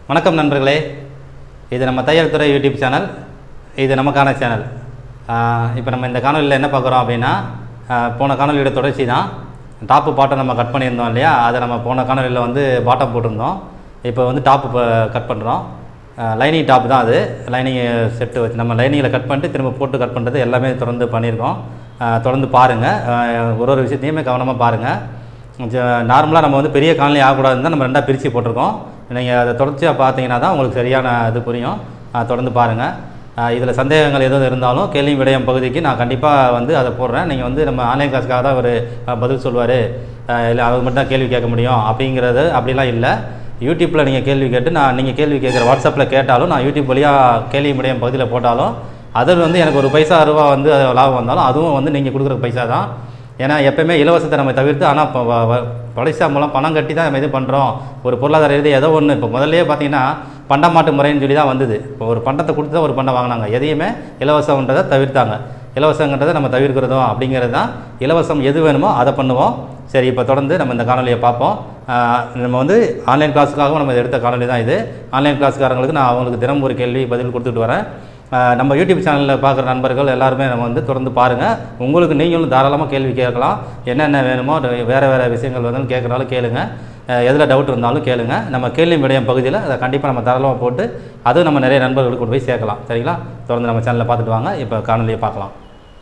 வணக்கம் நண்பர்களே இது நம்ம தையல் துறை யூடியூப் சேனல் இது நமக்கான சேனல் இப்போ நம்ம இந்த காணொலியில் என்ன பார்க்குறோம் அப்படின்னா ஆஹ் போன காணொலியோட தொடர்ச்சி தான் டாப்பு பாட்டை நம்ம கட் பண்ணியிருந்தோம் இல்லையா அதை நம்ம போன காணொலியில் வந்து பாட்டம் போட்டிருந்தோம் இப்போ வந்து டாப்பு கட் பண்ணுறோம் லைனிங் டாப் தான் அது லைனிங் செட்டு வச்சு நம்ம லைனிங்கில் கட் பண்ணிட்டு திரும்ப போட்டு கட் பண்ணுறது எல்லாமே தொடர்ந்து பண்ணியிருக்கோம் ஆஹ் தொடர்ந்து பாருங்கள் ஒரு ஒரு விஷயத்தையுமே கவனமாக பாருங்கள் நார்மலாக நம்ம வந்து பெரிய காலனி ஆகக்கூடாதுன்னு தான் நம்ம ரெண்டாக பிரித்து போட்டிருக்கோம் நீங்கள் அதை தொடர்ச்சியாக பார்த்தீங்கன்னா தான் உங்களுக்கு சரியான இது புரியும் ஆஹ் தொடர்ந்து பாருங்கள் இதில் சந்தேகங்கள் எதுவும் இருந்தாலும் கேள்வி விடயம் பகுதிக்கு நான் கண்டிப்பாக வந்து அதை போடுறேன் நீங்கள் வந்து நம்ம ஆன்லைன் கிளாஸ்க்காக தான் ஒரு பதில் சொல்லுவார் இல்லை அவர் மட்டும் தான் கேள்வி கேட்க முடியும் அப்படிங்கிறது அப்படிலாம் இல்லை யூடியூப்பில் நீங்கள் கேள்வி கேட்டு நான் நீங்கள் கேள்வி கேட்குற வாட்ஸ்அப்பில் கேட்டாலும் நான் யூடியூப் வழியாக கேள்வி விடயம் பகுதியில் போட்டாலும் அதில் வந்து எனக்கு ஒரு பைசா ரூபா வந்து லாபம் வந்தாலும் அதுவும் வந்து நீங்கள் கொடுக்குற பைசா தான் ஏன்னா எப்பயுமே இலவசத்தை நம்ம தவிர்த்து ஆனால் இப்போ பலிசா மூலம் பணம் கட்டி தான் நம்ம இது பண்ணுறோம் ஒரு பொருளாதார ரீதி ஏதோ ஒன்று இப்போ முதல்லயே பார்த்தீங்கன்னா பண்டமாட்டு முறைன்னு சொல்லி தான் வந்தது இப்போ ஒரு பண்டத்தை கொடுத்து தான் ஒரு பண்டம் வாங்கினாங்க எதையுமே இலவசம்ன்றதை தவிர்த்தாங்க இலவசங்கிறத நம்ம தவிர்க்கிறதும் அப்படிங்கிறது தான் இலவசம் எது வேணுமோ அதை பண்ணுவோம் சரி இப்போ தொடர்ந்து நம்ம இந்த காணொலியை பார்ப்போம் ஆஹ் நம்ம வந்து ஆன்லைன் கிளாஸுக்காகவும் நம்ம எடுத்த காணொலி தான் இது ஆன்லைன் கிளாஸ்காரங்களுக்கு நான் அவங்களுக்கு தினம் ஒரு கேள்வி பதில் கொடுத்துட்டு வரேன் ஆஹ் நம்ம யூடியூப் சேனலில் பார்க்குற நண்பர்கள் எல்லாருமே நம்ம வந்து தொடர்ந்து பாருங்கள் உங்களுக்கு நீங்களும் தாராளமாக கேள்வி கேட்கலாம் என்னென்ன வேணுமோ அது வேறு வேறு விஷயங்கள் வந்து கேட்குறாலும் கேளுங்க ஆஹ் எதில் டவுட் இருந்தாலும் கேளுங்க நம்ம கேள்வி விடயம் பகுதியில் அதை கண்டிப்பாக நம்ம தாராளமாக போட்டு அதுவும் நம்ம நிறைய நண்பர்களுக்கு கொண்டு போய் சேர்க்கலாம் சரிங்களா தொடர்ந்து நம்ம சேனலில் பார்த்துட்டு வாங்க இப்போ காணொலியை பார்க்கலாம்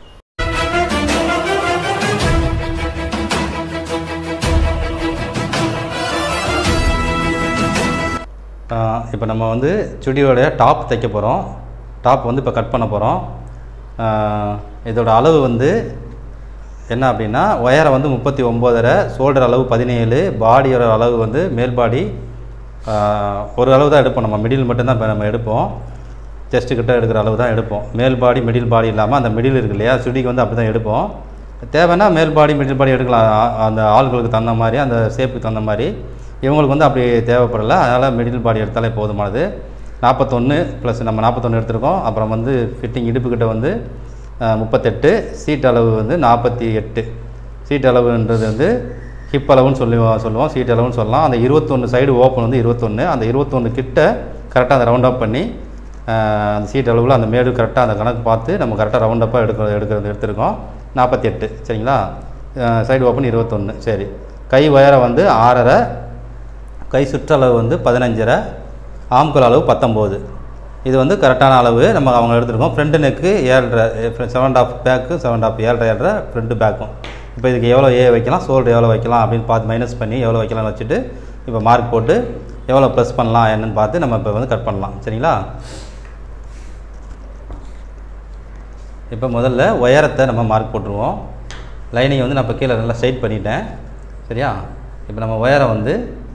இப்போ நம்ம வந்து சுடியோடைய டாப் தைக்க போகிறோம் டாப் வந்து இப்போ கட் பண்ண போகிறோம் இதோட அளவு வந்து என்ன அப்படின்னா ஒயரை வந்து முப்பத்தி ஒம்போதரை ஷோல்டர் அளவு பதினேழு பாடியோட அளவு வந்து மேல் பாடி ஆஹ், ஒரு அளவு தான் எடுப்போம் நம்ம மிடில் மட்டும்தான் இப்போ நம்ம எடுப்போம் செஸ்ட்டு கிட்ட எடுக்கிற அளவு தான் எடுப்போம் மேல் பாடி மிடில் பாடி இல்லாமல் அந்த மிடில் இருக்கு இல்லையா சுடிக்கு வந்து அப்படி தான் எடுப்போம் தேவைன்னா மேல் பாடி மிடில் பாடி எடுக்கலாம் ஆ- அந்த ஆள்களுக்கு தகுந்த மாதிரி அந்த ஷேப்புக்கு தகுந்த மாதிரி இவங்களுக்கு வந்து அப்படி தேவைப்படலை அதனால் மிடில் பாடி எடுத்தாலே போதுமானது நாற்பத்தொன்று ப்ளஸ் நம்ம நாற்பத்தொன்று எடுத்திருக்கோம் அப்புறம் வந்து ஃபிட்டிங் இடுப்புக்கிட்ட வந்து அஹ், முப்பத்தெட்டு சீட் அளவு வந்து நாற்பத்தி எட்டு சீட் அளவுன்றது வந்து ஹிப் அளவுன்னு சொல்லி சொல்லுவோம் சீட் அளவுன்னு சொல்லலாம் அந்த இருபத்தொன்று சைடு ஓப்பன் வந்து இருபத்தொன்று அந்த இருபத்தொன்று கிட்ட கரெக்டாக அந்த ரவுண்ட் அப் பண்ணி அஹ், அந்த சீட் அளவில் அந்த மேடு கரெக்டாக அந்த கணக்கு பார்த்து நம்ம கரெக்டாக ரவுண்ட் அப்பாக எடுக்க எடுக்கிறது எடுத்திருக்கோம் நாற்பத்தி எட்டு சரிங்களா சைடு ஓப்பன் இருபத்தொன்று சரி கை உயரம் வந்து ஆறரை கை சுற்றளவு வந்து பதினஞ்சரை ஆம்குள் அளவு பத்தொம்போது இது வந்து கரெக்டான அளவு நம்ம அவங்க எடுத்துருக்கோம் ஃப்ரண்ட் நெக்கு ஏழரை seven top back seven top ஏழரை ஏழரை ஃப்ரண்ட்டு பேக்கும் இப்போ இதுக்கு எவ்வளோ ஏ வைக்கலாம் ஷோல்டர் எவ்வளோ வைக்கலாம் அப்படின்னு பார்த்து மைனஸ் பண்ணி எவ்வளோ வைக்கலாம்னு வச்சுட்டு இப்போ மார்க் போட்டு எவ்வளோ ப்ளஸ் பண்ணலாம் என்னன்னு பார்த்து நம்ம இப்போ வந்து கட் பண்ணலாம் சரிங்களா இப்போ முதல்ல உயரத்தை நம்ம மார்க் போட்டுருவோம் லைனிங் வந்து நான் இப்போ கீழே நல்லா ஸ்ட்ரைட் பண்ணிட்டேன் சரியா இப்போ நம்ம உயரம் வந்து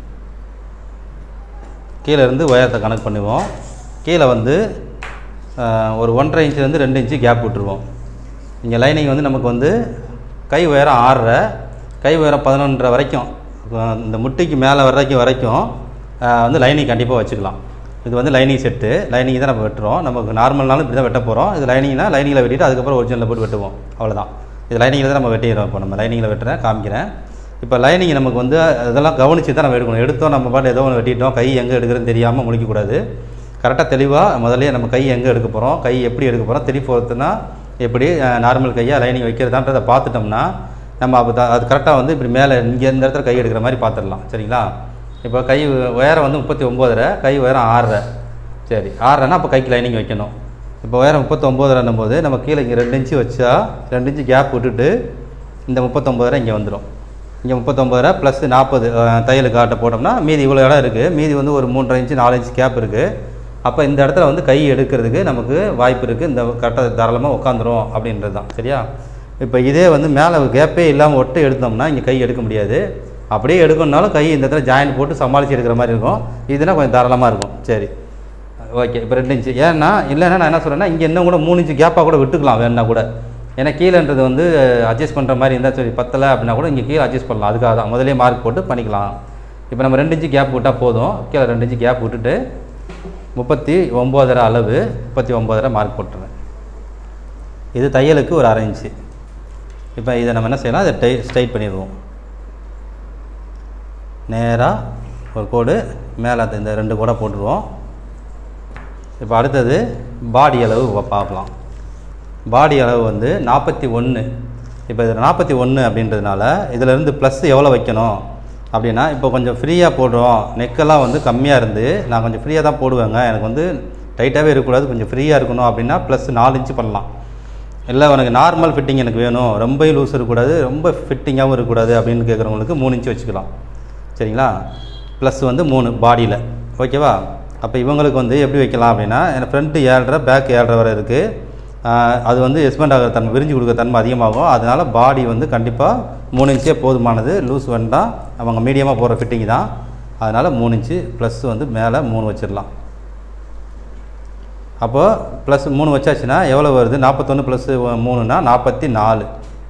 கீழே இருந்து உயரத்தை கணக்கு பண்ணுவோம் கீழே வந்து ஆஹ், ஒரு ஒன்றரை இன்ச்சுலேருந்து ரெண்டு இன்ச்சு கேப் விட்டுருவோம் இங்கே லைனிங் வந்து நமக்கு வந்து கை உயரம் ஆறரை கை உயரம் பதினொன்றரை வரைக்கும் ஆஹ், இந்த முட்டிக்கு மேலே வரைக்கும் வரைக்கும் ஆஹ், வந்து லைனிங் கண்டிப்பாக வச்சுக்கலாம் இது வந்து லைனிங் செட்டு லைனிங் தான் நம்ம வெட்டுறோம் நமக்கு நார்மல்னாலும் இப்படி தான் வெட்ட போகிறோம் இது லைனிங்னா லைனிங்கில் வெட்டிட்டு அதுக்கப்புறம் ஒரிஜினலில் போட்டு வெட்டுவோம் அவ்வளோதான் இது லைனிங்கில் தான் நம்ம வெட்டிடுறோம் இப்போ நம்ம லைனிங்கில் வெட்டுறேன் காமிக்கிறேன் இப்போ லைனிங் நமக்கு வந்து இதெல்லாம் கவனித்து தான் நம்ம எடுக்கணும் எடுத்தோம் நம்ம பாட்டு ஏதோ ஒன்று வெட்டிட்டோம் கை எங்கே எடுக்கிறதுன்னு தெரியாமல் முழிக்கக்கூடாது கரெக்டாக தெளிவாக முதல்லயே நம்ம கை எங்கே எடுக்க போகிறோம் கை எப்படி எடுக்க போகிறோம் தெரி போகிறதுனா எப்படி நார்மல் கையாக லைனிங் வைக்கிறதான்றதை பார்த்துட்டோம்னா நம்ம அப்போ தான் அது கரெக்டாக வந்து இப்படி மேலே இங்கே இந்த இடத்துல கை எடுக்கிற மாதிரி பார்த்துடலாம் சரிங்களா இப்போ கை உயரம் வந்து முப்பத்தி ஒம்போதரை கை உயரம் ஆறரை சரி ஆறரைன்னா அப்போ கைக்கு லைனிங் வைக்கணும் இப்போ உயரம் முப்பத்தொம்போதரைன்னும் போது நம்ம கீழே இங்கே ரெண்டு இன்ச்சு வச்சா ரெண்டு இன்ச்சு கேப் விட்டுட்டு இந்த முப்பத்தொம்போதரை இங்கே வந்துடும் இங்கே முப்பத்தொம்பது ரூபா ப்ளஸ் நாற்பது தையலுக்கு ஆட்டை போட்டோம்னா மீதி இவ்வளோ இடம் இருக்குது மீதி வந்து ஒரு மூன்றரை இன்ச்சு நாலு இன்ச்சு கேப் இருக்குது அப்போ இந்த இடத்துல வந்து கை எடுக்கிறதுக்கு நமக்கு வாய்ப்பு இருக்குது இந்த கரெக்டாக தாராளமாக உட்காந்துரும் அப்படின்றது தான் சரியா இப்போ இதே வந்து மேலே கேப்பே இல்லாமல் ஒட்டு எடுத்தோம்னா இங்கே கை எடுக்க முடியாது அப்படியே எடுக்கணும்னாலும் கை இந்த இடத்துல ஜாயின் போட்டு சமாளித்து எடுக்கிற மாதிரி இருக்கும் இதுனா கொஞ்சம் தாராளமாக இருக்கும் சரி ஓகே இப்போ ரெண்டு இன்ச்சு ஏன்னா இல்லைன்னா நான் என்ன சொல்கிறேன்னா இங்கே இன்னும் கூட மூணு இன்ச்சு கேப்பாக கூட விட்டுக்கலாம் வேணுன்னா கூட ஏன்னா கீழேன்றது வந்து அட்ஜஸ்ட் பண்ணுற மாதிரி இருந்தால் சரி பத்தலை அப்படின்னா கூட இங்கே கீழே அட்ஜஸ்ட் பண்ணலாம் அதுக்காக தான் முதலே மார்க் போட்டு பண்ணிக்கலாம் இப்போ நம்ம ரெண்டு இன்ச்சு கேப் விட்டால் போதும் கீழே ரெண்டு இன்ச்சு கேப் விட்டுட்டு முப்பத்தி ஒம்போதரை அளவு முப்பத்தி ஒம்போதரை மார்க் போட்டுருவேன் இது தையலுக்கு ஒரு அரை இன்ச்சு இப்போ இதை நம்ம என்ன செய்யலாம் இதை டை ஸ்ட்ரைட் பண்ணிடுவோம் நேராக ஒரு கோடு மேலே இந்த ரெண்டு கோடை போட்டுருவோம் இப்போ அடுத்தது பாடி அளவு பா- பார்க்கலாம் பாடி அளவு வந்து நாற்பத்தி ஒன்று இப்போ இது நாற்பத்தி ஒன்று அப்படின்றதுனால இதிலேருந்து ப்ளஸ் எவ்வளோ வைக்கணும் அப்படின்னா இப்போ கொஞ்சம் ஃப்ரீயாக போடுறோம் நெக்கெல்லாம் வந்து கம்மியாக இருந்து நான் கொஞ்சம் ஃப்ரீயாக தான் போடுவேங்க எனக்கு வந்து டைட்டாகவே இருக்கக்கூடாது கொஞ்சம் ஃப்ரீயாக இருக்கணும் அப்படின்னா ப்ளஸ் நாலு இன்ச்சு பண்ணலாம் இல்லை உனக்கு நார்மல் ஃபிட்டிங் எனக்கு வேணும் ரொம்ப லூஸ் இருக்கக்கூடாது ரொம்ப ஃபிட்டிங்காகவும் இருக்கக்கூடாது அப்படின்னு கேட்குறவங்களுக்கு மூணு இன்ச்சு வச்சுக்கலாம் சரிங்களா ப்ளஸ் வந்து மூணு பாடியில் ஓகேவா அப்போ இவங்களுக்கு வந்து எப்படி வைக்கலாம் அப்படின்னா என் ஃப்ரண்ட்டு ஏழ்ரை பேக் ஏழ்ரை வரை இருக்குது அது வந்து எஸ்பெண்ட் ஆகிற தன்மை விரிஞ்சு கொடுக்குற தன்மை அதிகமாகும் அதனால் பாடி வந்து கண்டிப்பாக மூணு இன்ச்சே போதுமானது லூஸ் வேண்டாம் அவங்க மீடியமாக போடுற ஃபிட்டிங் தான் அதனால் மூணு இன்ச்சு ப்ளஸ் வந்து மேலே மூணு வச்சிடலாம் அப்போ ப்ளஸ் மூணு வச்சாச்சுன்னா எவ்வளோ வருது நாற்பத்தொன்று ப்ளஸ் மூணுனா நாற்பத்தி நாலு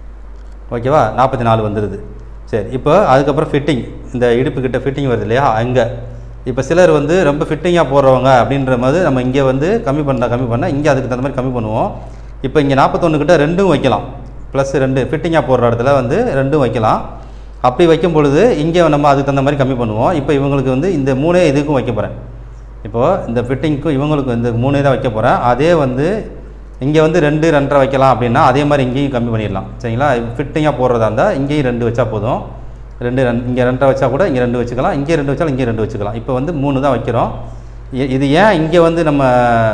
ஓகேவா நாற்பத்தி நாலு வந்துடுது சரி இப்போ அதுக்கப்புறம் ஃபிட்டிங் இந்த இடுப்புக்கிட்ட ஃபிட்டிங் வருது இல்லையா அங்கே இப்போ சிலர் வந்து ரொம்ப ஃபிட்டிங்காக போடுறவங்க அப்படின்ற மாதிரி நம்ம இங்கே வந்து கம்மி பண்ண கம்மி பண்ண இங்கே அதுக்கு தகுந்த மாதிரி கம்மி பண்ணுவோம் இப்போ இங்கே நாற்பத்தொன்று கிட்ட ரெண்டும் வைக்கலாம் ப்ளஸ் ரெண்டு ஃபிட்டிங்காக போடுற இடத்துல வந்து ரெண்டும் வைக்கலாம் அப்படி வைக்கும் பொழுது இங்கே நம்ம அதுக்கு தகுந்த மாதிரி கம்மி பண்ணுவோம் இப்போ இவங்களுக்கு வந்து இந்த மூணே இதுக்கும் வைக்க போகிறேன் இப்போது இந்த ஃபிட்டிங்க்கும் இவங்களுக்கு இந்த மூணே தான் வைக்க போகிறேன் அதே வந்து இங்கே வந்து ரெண்டு ரெண்டரை வைக்கலாம் அப்படின்னா அதே மாதிரி இங்கேயும் கம்மி பண்ணிடலாம் சரிங்களா ஃபிட்டிங்காக போடுறதா இருந்தால் இங்கேயும் ரெண்டு வச்சா போதும் ரெண்டு ரெண்டு இங்கே ரெண்டரை வச்சா கூட இங்கே ரெண்டு வச்சுக்கலாம் இங்கே ரெண்டு வச்சாலும் இங்கே ரெண்டு வச்சுக்கலாம் இப்போ வந்து மூணு தான் வைக்கிறோம் இ- இது ஏன் இங்கே வந்து நம்ம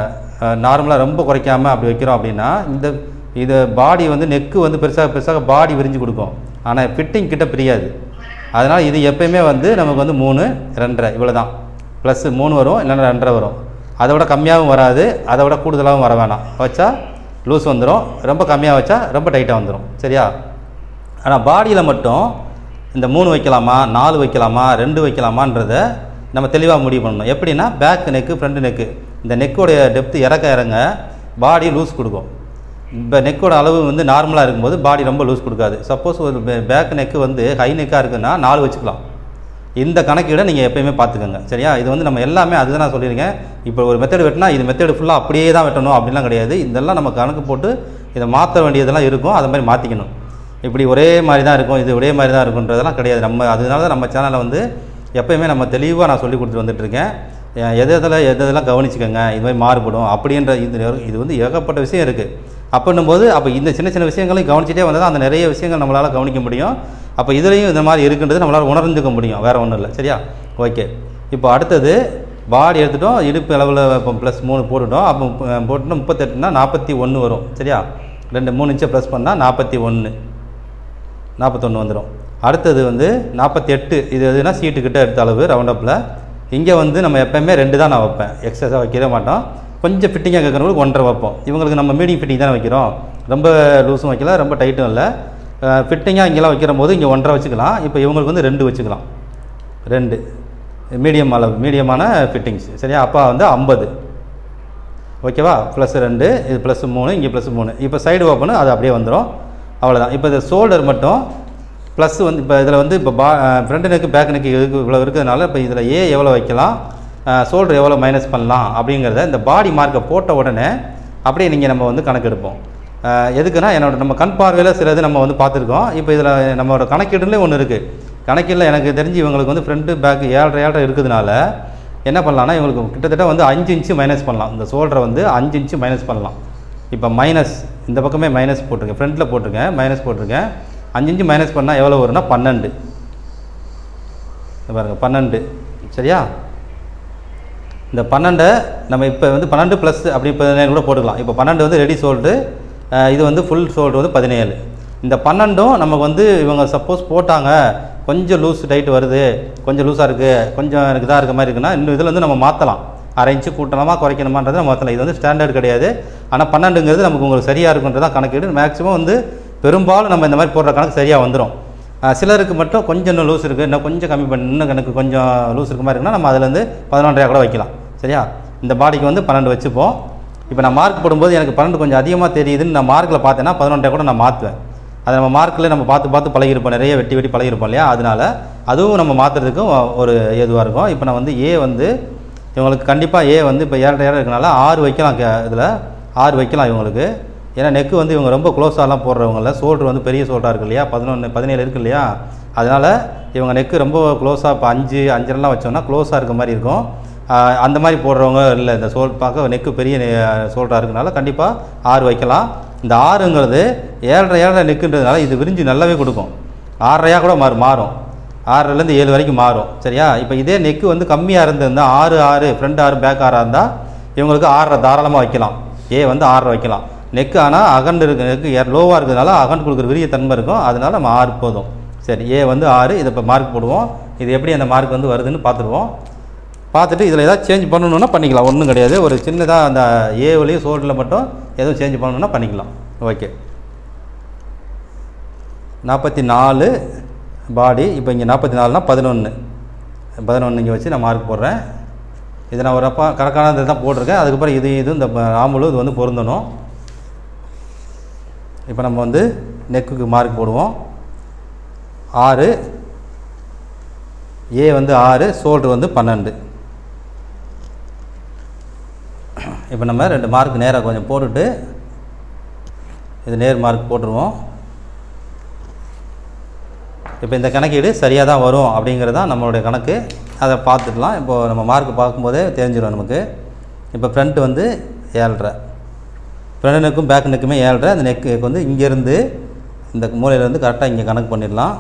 நார்மலாக ரொம்ப குறைக்காம அப்படி வைக்கிறோம் அப்படின்னா இந்த இது பாடி வந்து நெக்கு வந்து பெருசாக பெருசாக பாடி விரிஞ்சு கொடுக்கும் ஆனால் ஃபிட்டிங் கிட்ட பிரியாது அதனால் இது எப்பயுமே வந்து நமக்கு வந்து மூணு ரெண்டரை இவ்வளோ தான் ப்ளஸ் மூணு வரும் இல்லைன்னா ரெண்டரை வரும் அதை விட கம்மியாகவும் வராது அதை விட கூடுதலாகவும் வர வேணாம் வச்சா லூஸ் வந்துடும் ரொம்ப கம்மியாக வச்சா ரொம்ப டைட்டாக வந்துடும் சரியா ஆனால் பாடியில் மட்டும் இந்த மூணு வைக்கலாமா நாலு வைக்கலாமா ரெண்டு வைக்கலாமான்றத நம்ம தெளிவாக முடிவு பண்ணணும் எப்படின்னா பேக் நெக்கு ஃப்ரண்ட் நெக்கு இந்த நெக்கோடைய டெப்த் இறக்க இறங்க பாடி லூஸ் கொடுக்கும் இப்போ நெக்கோட அளவு வந்து நார்மலாக இருக்கும்போது பாடி ரொம்ப லூஸ் கொடுக்காது சப்போஸ் ஒரு பேக் நெக்கு வந்து ஹை நெக்காக இருக்குன்னா நாலு வச்சுக்கலாம் இந்த கணக்கீடை நீங்கள் எப்பயுமே பார்த்துக்கோங்க சரியா இது வந்து நம்ம எல்லாமே அதுதான் நான் சொல்லியிருக்கேன் இப்போ ஒரு மெத்தட் வெட்டினா இது மெத்தட் ஃபுல்லாக அப்படியே தான் வெட்டணும் அப்படிலாம் கிடையாது இதெல்லாம் நம்ம கணக்கு போட்டு இதை மாற்ற வேண்டியதெல்லாம் இருக்கும் அதை மாதிரி மாற்றிக்கணும் இப்படி ஒரே மாதிரி தான் இருக்கும் இது ஒரே மாதிரி தான் இருக்குன்றதெல்லாம் கிடையாது நம்ம அதனால தான் நம்ம சேனலை வந்து எப்பயுமே நம்ம தெளிவாக நான் சொல்லி கொடுத்துட்டு வந்துட்டுருக்கேன் அஹ் எது எதில் எது எதெல்லாம் கவனிச்சுக்கோங்க இது மாதிரி மாறுபடும் அப்படின்ற இது இது வந்து ஏகப்பட்ட விஷயம் இருக்குது அப்படின்னும் போது அப்போ இந்த சின்ன சின்ன விஷயங்களையும் கவனிச்சிட்டே வந்தால் அந்த நிறைய விஷயங்கள் நம்மளால் கவனிக்க முடியும் அப்போ இதுலேயும் இந்த மாதிரி இருக்குன்றது நம்மளால் உணர்ந்துக்க முடியும் வேறு ஒன்றும் இல்லை சரியா ஓகே இப்போ அடுத்தது பாடி எடுத்துட்டோம் இடுப்பு அளவில் இப்போ ப்ளஸ் மூணு போட்டுட்டோம் அப்போ அஹ், போட்டுட்டோம் முப்பத்தெட்டுனா நாற்பத்தி ஒன்று வரும் சரியா ரெண்டு மூணு இன்ச்சை ப்ளஸ் பண்ணால் நாற்பத்தி ஒன்று நாற்பத்தொன்று வந்துடும் அடுத்தது வந்து நாற்பத்தி எட்டு இது எதுனா சீட்டுக்கிட்ட எடுத்த அளவு ரவுண்ட் அப்பில் இங்கே வந்து நம்ம எப்போயுமே ரெண்டு தான் நான் வைப்பேன் எக்ஸஸாக வைக்கவே மாட்டோம் கொஞ்சம் ஃபிட்டிங்காக கேட்குறவங்களுக்கு ஒன்றரை வைப்போம் இவங்களுக்கு நம்ம மீடியம் ஃபிட்டிங் தானே வைக்கிறோம் ரொம்ப லூஸும் வைக்கல ரொம்ப டைட்டும் இல்லை ஃபிட்டிங்காக இங்கெல்லாம் வைக்கிற போது இங்கே ஒன்றரை வச்சுக்கலாம் இப்போ இவங்களுக்கு வந்து ரெண்டு வச்சுக்கலாம் ரெண்டு மீடியம் அளவு மீடியமான ஃபிட்டிங்ஸ் சரியா அப்போ வந்து ஐம்பது ஓகேவா ப்ளஸ் ரெண்டு இது ப்ளஸ் மூணு இங்கே ப்ளஸ் மூணு இப்போ சைடு ஓப்பனு அது அப்படியே வந்துடும் அவ்வளோதான் இப்போ இந்த ஷோல்டர் மட்டும் ப்ளஸ் வந்து இப்போ இதில் வந்து இப்போ பா ஃப்ரண்ட் நெக்கு பேக் நெக்கு இருக்கு இவ்வளோ இருக்கிறதுனால இப்போ இதில் ஏ எவ்வளோ வைக்கலாம் ஷோல்டர் எவ்வளோ மைனஸ் பண்ணலாம் அப்படிங்கிறத இந்த பாடி மார்க்கை போட்ட உடனே அப்படியே நீங்கள் நம்ம வந்து கணக்கெடுப்போம் அஹ் எதுக்குன்னா என்னோட நம்ம கண் பார்வையில் சில இது நம்ம வந்து பார்த்துருக்கோம் இப்போ இதில் நம்மளோட கணக்கீடுலேயே ஒன்று இருக்குது கணக்கீடில் எனக்கு தெரிஞ்சு இவங்களுக்கு வந்து ஃப்ரண்ட்டு பேக் ஏழரை ஏழரை இருக்கிறதுனால என்ன பண்ணலாம்னா இவங்களுக்கு கிட்டத்தட்ட வந்து அஞ்சு இன்ச்சு மைனஸ் பண்ணலாம் இந்த ஷோல்டரை வந்து அஞ்சு இன்ச்சு மைனஸ் பண்ணலாம் இப்போ மைனஸ் இந்த பக்கமே மைனஸ் போட்டிருக்கேன் ஃப்ரண்ட்டில் போட்டிருக்கேன் மைனஸ் போட்டிருக்கேன் அஞ்சு இன்ச்சு மைனஸ் பண்ணால் எவ்வளோ வரும்னா பன்னெண்டு இங்க பாருங்க பன்னெண்டு சரியா இந்த பன்னெண்டை நம்ம இப்போ வந்து பன்னெண்டு ப்ளஸ் அப்படி பதினேழு கூட போட்டுக்கலாம் இப்போ பன்னெண்டு வந்து ரெடி சோல்டு இது வந்து ஃபுல் சோல்டு வந்து பதினேழு இந்த பன்னெண்டும் நமக்கு வந்து இவங்க சப்போஸ் போட்டாங்க கொஞ்சம் லூஸ் டைட் வருது கொஞ்சம் லூஸாக இருக்குது கொஞ்சம் எனக்கு இதாக இருக்க மாதிரி இருக்குன்னா இன்னும் இதில் வந்து நம்ம மாற்றலாம் அரை இன்ச்சு கூட்டணுமா குறைக்கணுமான்றதை நம்ம மாற்றலாம் இது வந்து ஸ்டாண்டர்ட் கிடையாது ஆனால் பன்னெண்டுங்கிறது நமக்கு உங்களுக்கு சரியாக இருக்குன்றதான் கணக்கீடு மேக்ஸிமம் வந்து பெரும்பாலும் நம்ம இந்த மாதிரி போடுற கணக்கு சரியாக வந்துடும் அஹ் சிலருக்கு மட்டும் கொஞ்சம் இன்னும் லூஸ் இருக்குது இன்னும் கொஞ்சம் கம்மி பண்ணி இன்னும் எனக்கு கொஞ்சம் லூஸ் இருக்க மாதிரி இருக்குன்னா நம்ம அதுலேருந்து பதினொன்றரை கூட வைக்கலாம் சரியா இந்த பாடிக்கு வந்து பன்னெண்டு வச்சுப்போம் இப்போ நான் மார்க் போடும்போது எனக்கு பன்னெண்டு கொஞ்சம் அதிகமாக தெரியுதுன்னு நான் மார்க்கில் பார்த்தேன்னா பதினொன்றரை கூட நான் மாற்றுவேன் அதை நம்ம மார்க்கில் நம்ம பார்த்து பார்த்து பழகிருப்போம் நிறைய வெட்டி வெட்டி பழகிருப்போம் இல்லையா அதனால அதுவும் நம்ம மாற்றுறதுக்கும் ஒரு ஏதுவாக இருக்கும் இப்போ நான் வந்து ஏ வந்து இவங்களுக்கு கண்டிப்பாக ஏ வந்து இப்போ ஏழரை ஏழரை இருக்கனால ஆறு வைக்கலாம் இதில் ஆறு வைக்கலாம் இவங்களுக்கு ஏன்னா நெக்கு வந்து இவங்க ரொம்ப க்ளோஸாலாம் போடுறவங்கள சோல்டர் வந்து பெரிய சோல்டராக இருக்கு இல்லையா பதினொன்று பதினேழு இருக்கு இல்லையா அதனால் இவங்க நெக்கு ரொம்ப க்ளோஸாக இப்போ அஞ்சு அஞ்சரெல்லாம் வச்சோம்னா க்ளோஸாக இருக்க மாதிரி இருக்கும் ஆஹ் அந்த மாதிரி போடுறவங்க இல்லை இந்த சோல் பார்க்க நெக்கு பெரிய சோல்டராக இருக்கனால கண்டிப்பாக ஆறு வைக்கலாம் இந்த ஆறுங்கிறது ஏழரை ஏழரை நெக்குன்றதுனால இது விரிஞ்சு நல்லாவே கொடுக்கும் ஆறரையாக கூட மாறு மாறும் ஆறுலேருந்து ஏழு வரைக்கும் மாறும் சரியா இப்போ இதே நெக்கு வந்து கம்மியாக இருந்திருந்தா ஆறு ஆறு ஃப்ரண்ட் ஆறு பேக் ஆறாக இருந்தால் இவங்களுக்கு ஆறரை தாராளமாக வைக்கலாம் ஏ வந்து ஆறரை வைக்கலாம் நெக்கு ஆனால் அகண்டு இருக்கு நெக்கு லோவாக இருக்கிறதுனால அகண்டு கொடுக்குற விரிய தன்மை இருக்கும் அதனால நம்ம ஆறு போதும் சரி ஏ வந்து ஆறு இதை இப்போ மார்க் போடுவோம் இது எப்படி அந்த மார்க் வந்து வருதுன்னு பார்த்துருவோம் பார்த்துட்டு இதில் ஏதாவது சேஞ்ச் பண்ணணுன்னா பண்ணிக்கலாம் ஒன்றும் கிடையாது ஒரு சின்னதாக அந்த ஏவிலையும் சோல்டரில் மட்டும் எதுவும் சேஞ்ச் பண்ணணுன்னா பண்ணிக்கலாம் ஓகே நாற்பத்தி நாலு பாடி இப்போ இங்கே நாற்பத்தி நாலுனா பதினொன்று பதினொன்று இங்கே வச்சு நான் மார்க் போடுறேன் இதை நான் ஒரு அப்பா கரெக்டான இதை தான் போட்டிருக்கேன் அதுக்கப்புறம் இது இது இந்த ஆம்பலும் இது வந்து பொருந்தணும் இப்போ நம்ம வந்து நெக்குக்கு மார்க் போடுவோம் ஆறு ஏ வந்து ஆறு ஷோல்டர் வந்து பன்னெண்டு இப்போ நம்ம ரெண்டு மார்க் நேராக கொஞ்சம் போட்டுட்டு இது நேர் மார்க் போட்டுருவோம் இப்போ இந்த கணக்கீடு சரியாக தான் வரும் அப்படிங்கிறது தான் நம்மளுடைய கணக்கு அதை பார்த்துக்கலாம் இப்போது நம்ம மார்க் பார்க்கும்போதே தெரிஞ்சிடும் நமக்கு இப்போ ஃப்ரண்ட் வந்து ஏழ்ரை ஃப்ரண்ட் நெக்கும் பேக் நெக்குமே ஏழ்ரை அந்த நெக்கு வந்து இங்கேருந்து இந்த மூலையிலேருந்து கரெக்டாக இங்கே கணக்கு பண்ணிடலாம்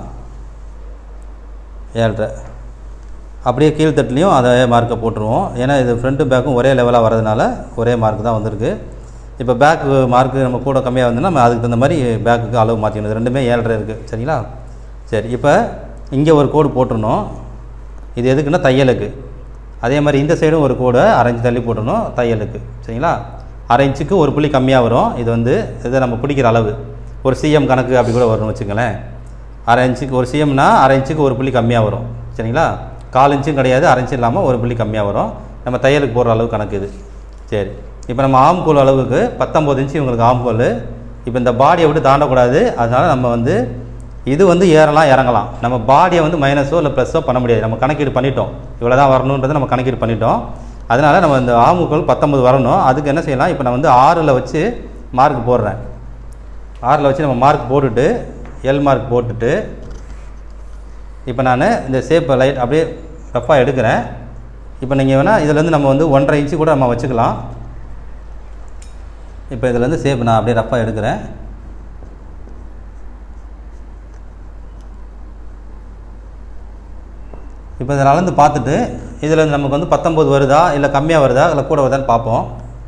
ஏழ்ரை அப்படியே கீழ்த்தட்டுலேயும் அதே மார்க்கை போட்டுருவோம் ஏன்னா இது ஃப்ரண்ட்டும் பேக்கும் ஒரே லெவலாக வரதுனால ஒரே மார்க் தான் வந்திருக்கு இப்போ பேக் மார்க்கு நம்ம கூட கம்மியாக வந்ததுன்னா நம்ம அதுக்கு தகுந்த மாதிரி பேக்குக்கு அளவு மாற்றிக்கணும் இது ரெண்டுமே ஏழரை இருக்குது சரிங்களா சரி இப்போ இங்கே ஒரு கோடு போட்டுருணும் இது எதுக்குன்னா தையலுக்கு அதே மாதிரி இந்த சைடும் ஒரு கோடை அரைஞ்சு தள்ளி போட்டுடணும் தையலுக்கு சரிங்களா அரை இன்ச்சுக்கு ஒரு புள்ளி கம்மியாக வரும் இது வந்து இதை நம்ம பிடிக்கிற அளவு ஒரு சிஎம் கணக்கு அப்படி கூட வரும்னு வச்சுங்களேன் அரை இன்ச்சுக்கு ஒரு சிஎம்னா அரை இன்ச்சுக்கு ஒரு புள்ளி கம்மியாக வரும் சரிங்களா கால் இன்ச்சும் கிடையாது அரை இன்ச்சு இல்லாமல் ஒரு புள்ளி கம்மியாக வரும் நம்ம தையலுக்கு போடுற அளவு கணக்கு இது சரி இப்போ நம்ம ஆம்கோல் அளவுக்கு பத்தொம்போது இன்ச்சு இவங்களுக்கு ஆம்கோல் இப்போ இந்த பாடியை விட்டு தாண்டக்கூடாது அதனால் நம்ம வந்து இது வந்து ஏறலாம் இறங்கலாம் நம்ம பாடியை வந்து மைனஸோ இல்லை ப்ளஸ்ஸோ பண்ண முடியாது நம்ம கணக்கீடு பண்ணிட்டோம் இவ்வளோ தான் வரணுன்றதை நம்ம கணக்கீடு பண்ணிட்டோம் அதனால் நம்ம இந்த ஆமுக்கள் பத்தொம்பது வரணும் அதுக்கு என்ன செய்யலாம் இப்போ நான் வந்து ஆறில் வச்சு மார்க் போடுறேன் ஆறில் வச்சு நம்ம மார்க் போட்டுட்டு எல் மார்க் போட்டுட்டு இப்போ நான் இந்த ஷேப்பை லைட் அப்படியே ரஃபாக எடுக்கிறேன் இப்போ நீங்கள் வேணால் இதுலேருந்து நம்ம வந்து ஒன்றரை இன்ச்சு கூட நம்ம வச்சுக்கலாம் இப்போ இதுலேருந்து ஷேப் நான் அப்படியே ரஃபாக எடுக்கிறேன் இப்போ இதில் அளந்து பார்த்துட்டு இதில் நமக்கு வந்து பத்தொம்பது வருதா இல்லை கம்மியாக வருதா இல்லை கூட வருதான்னு பார்ப்போம்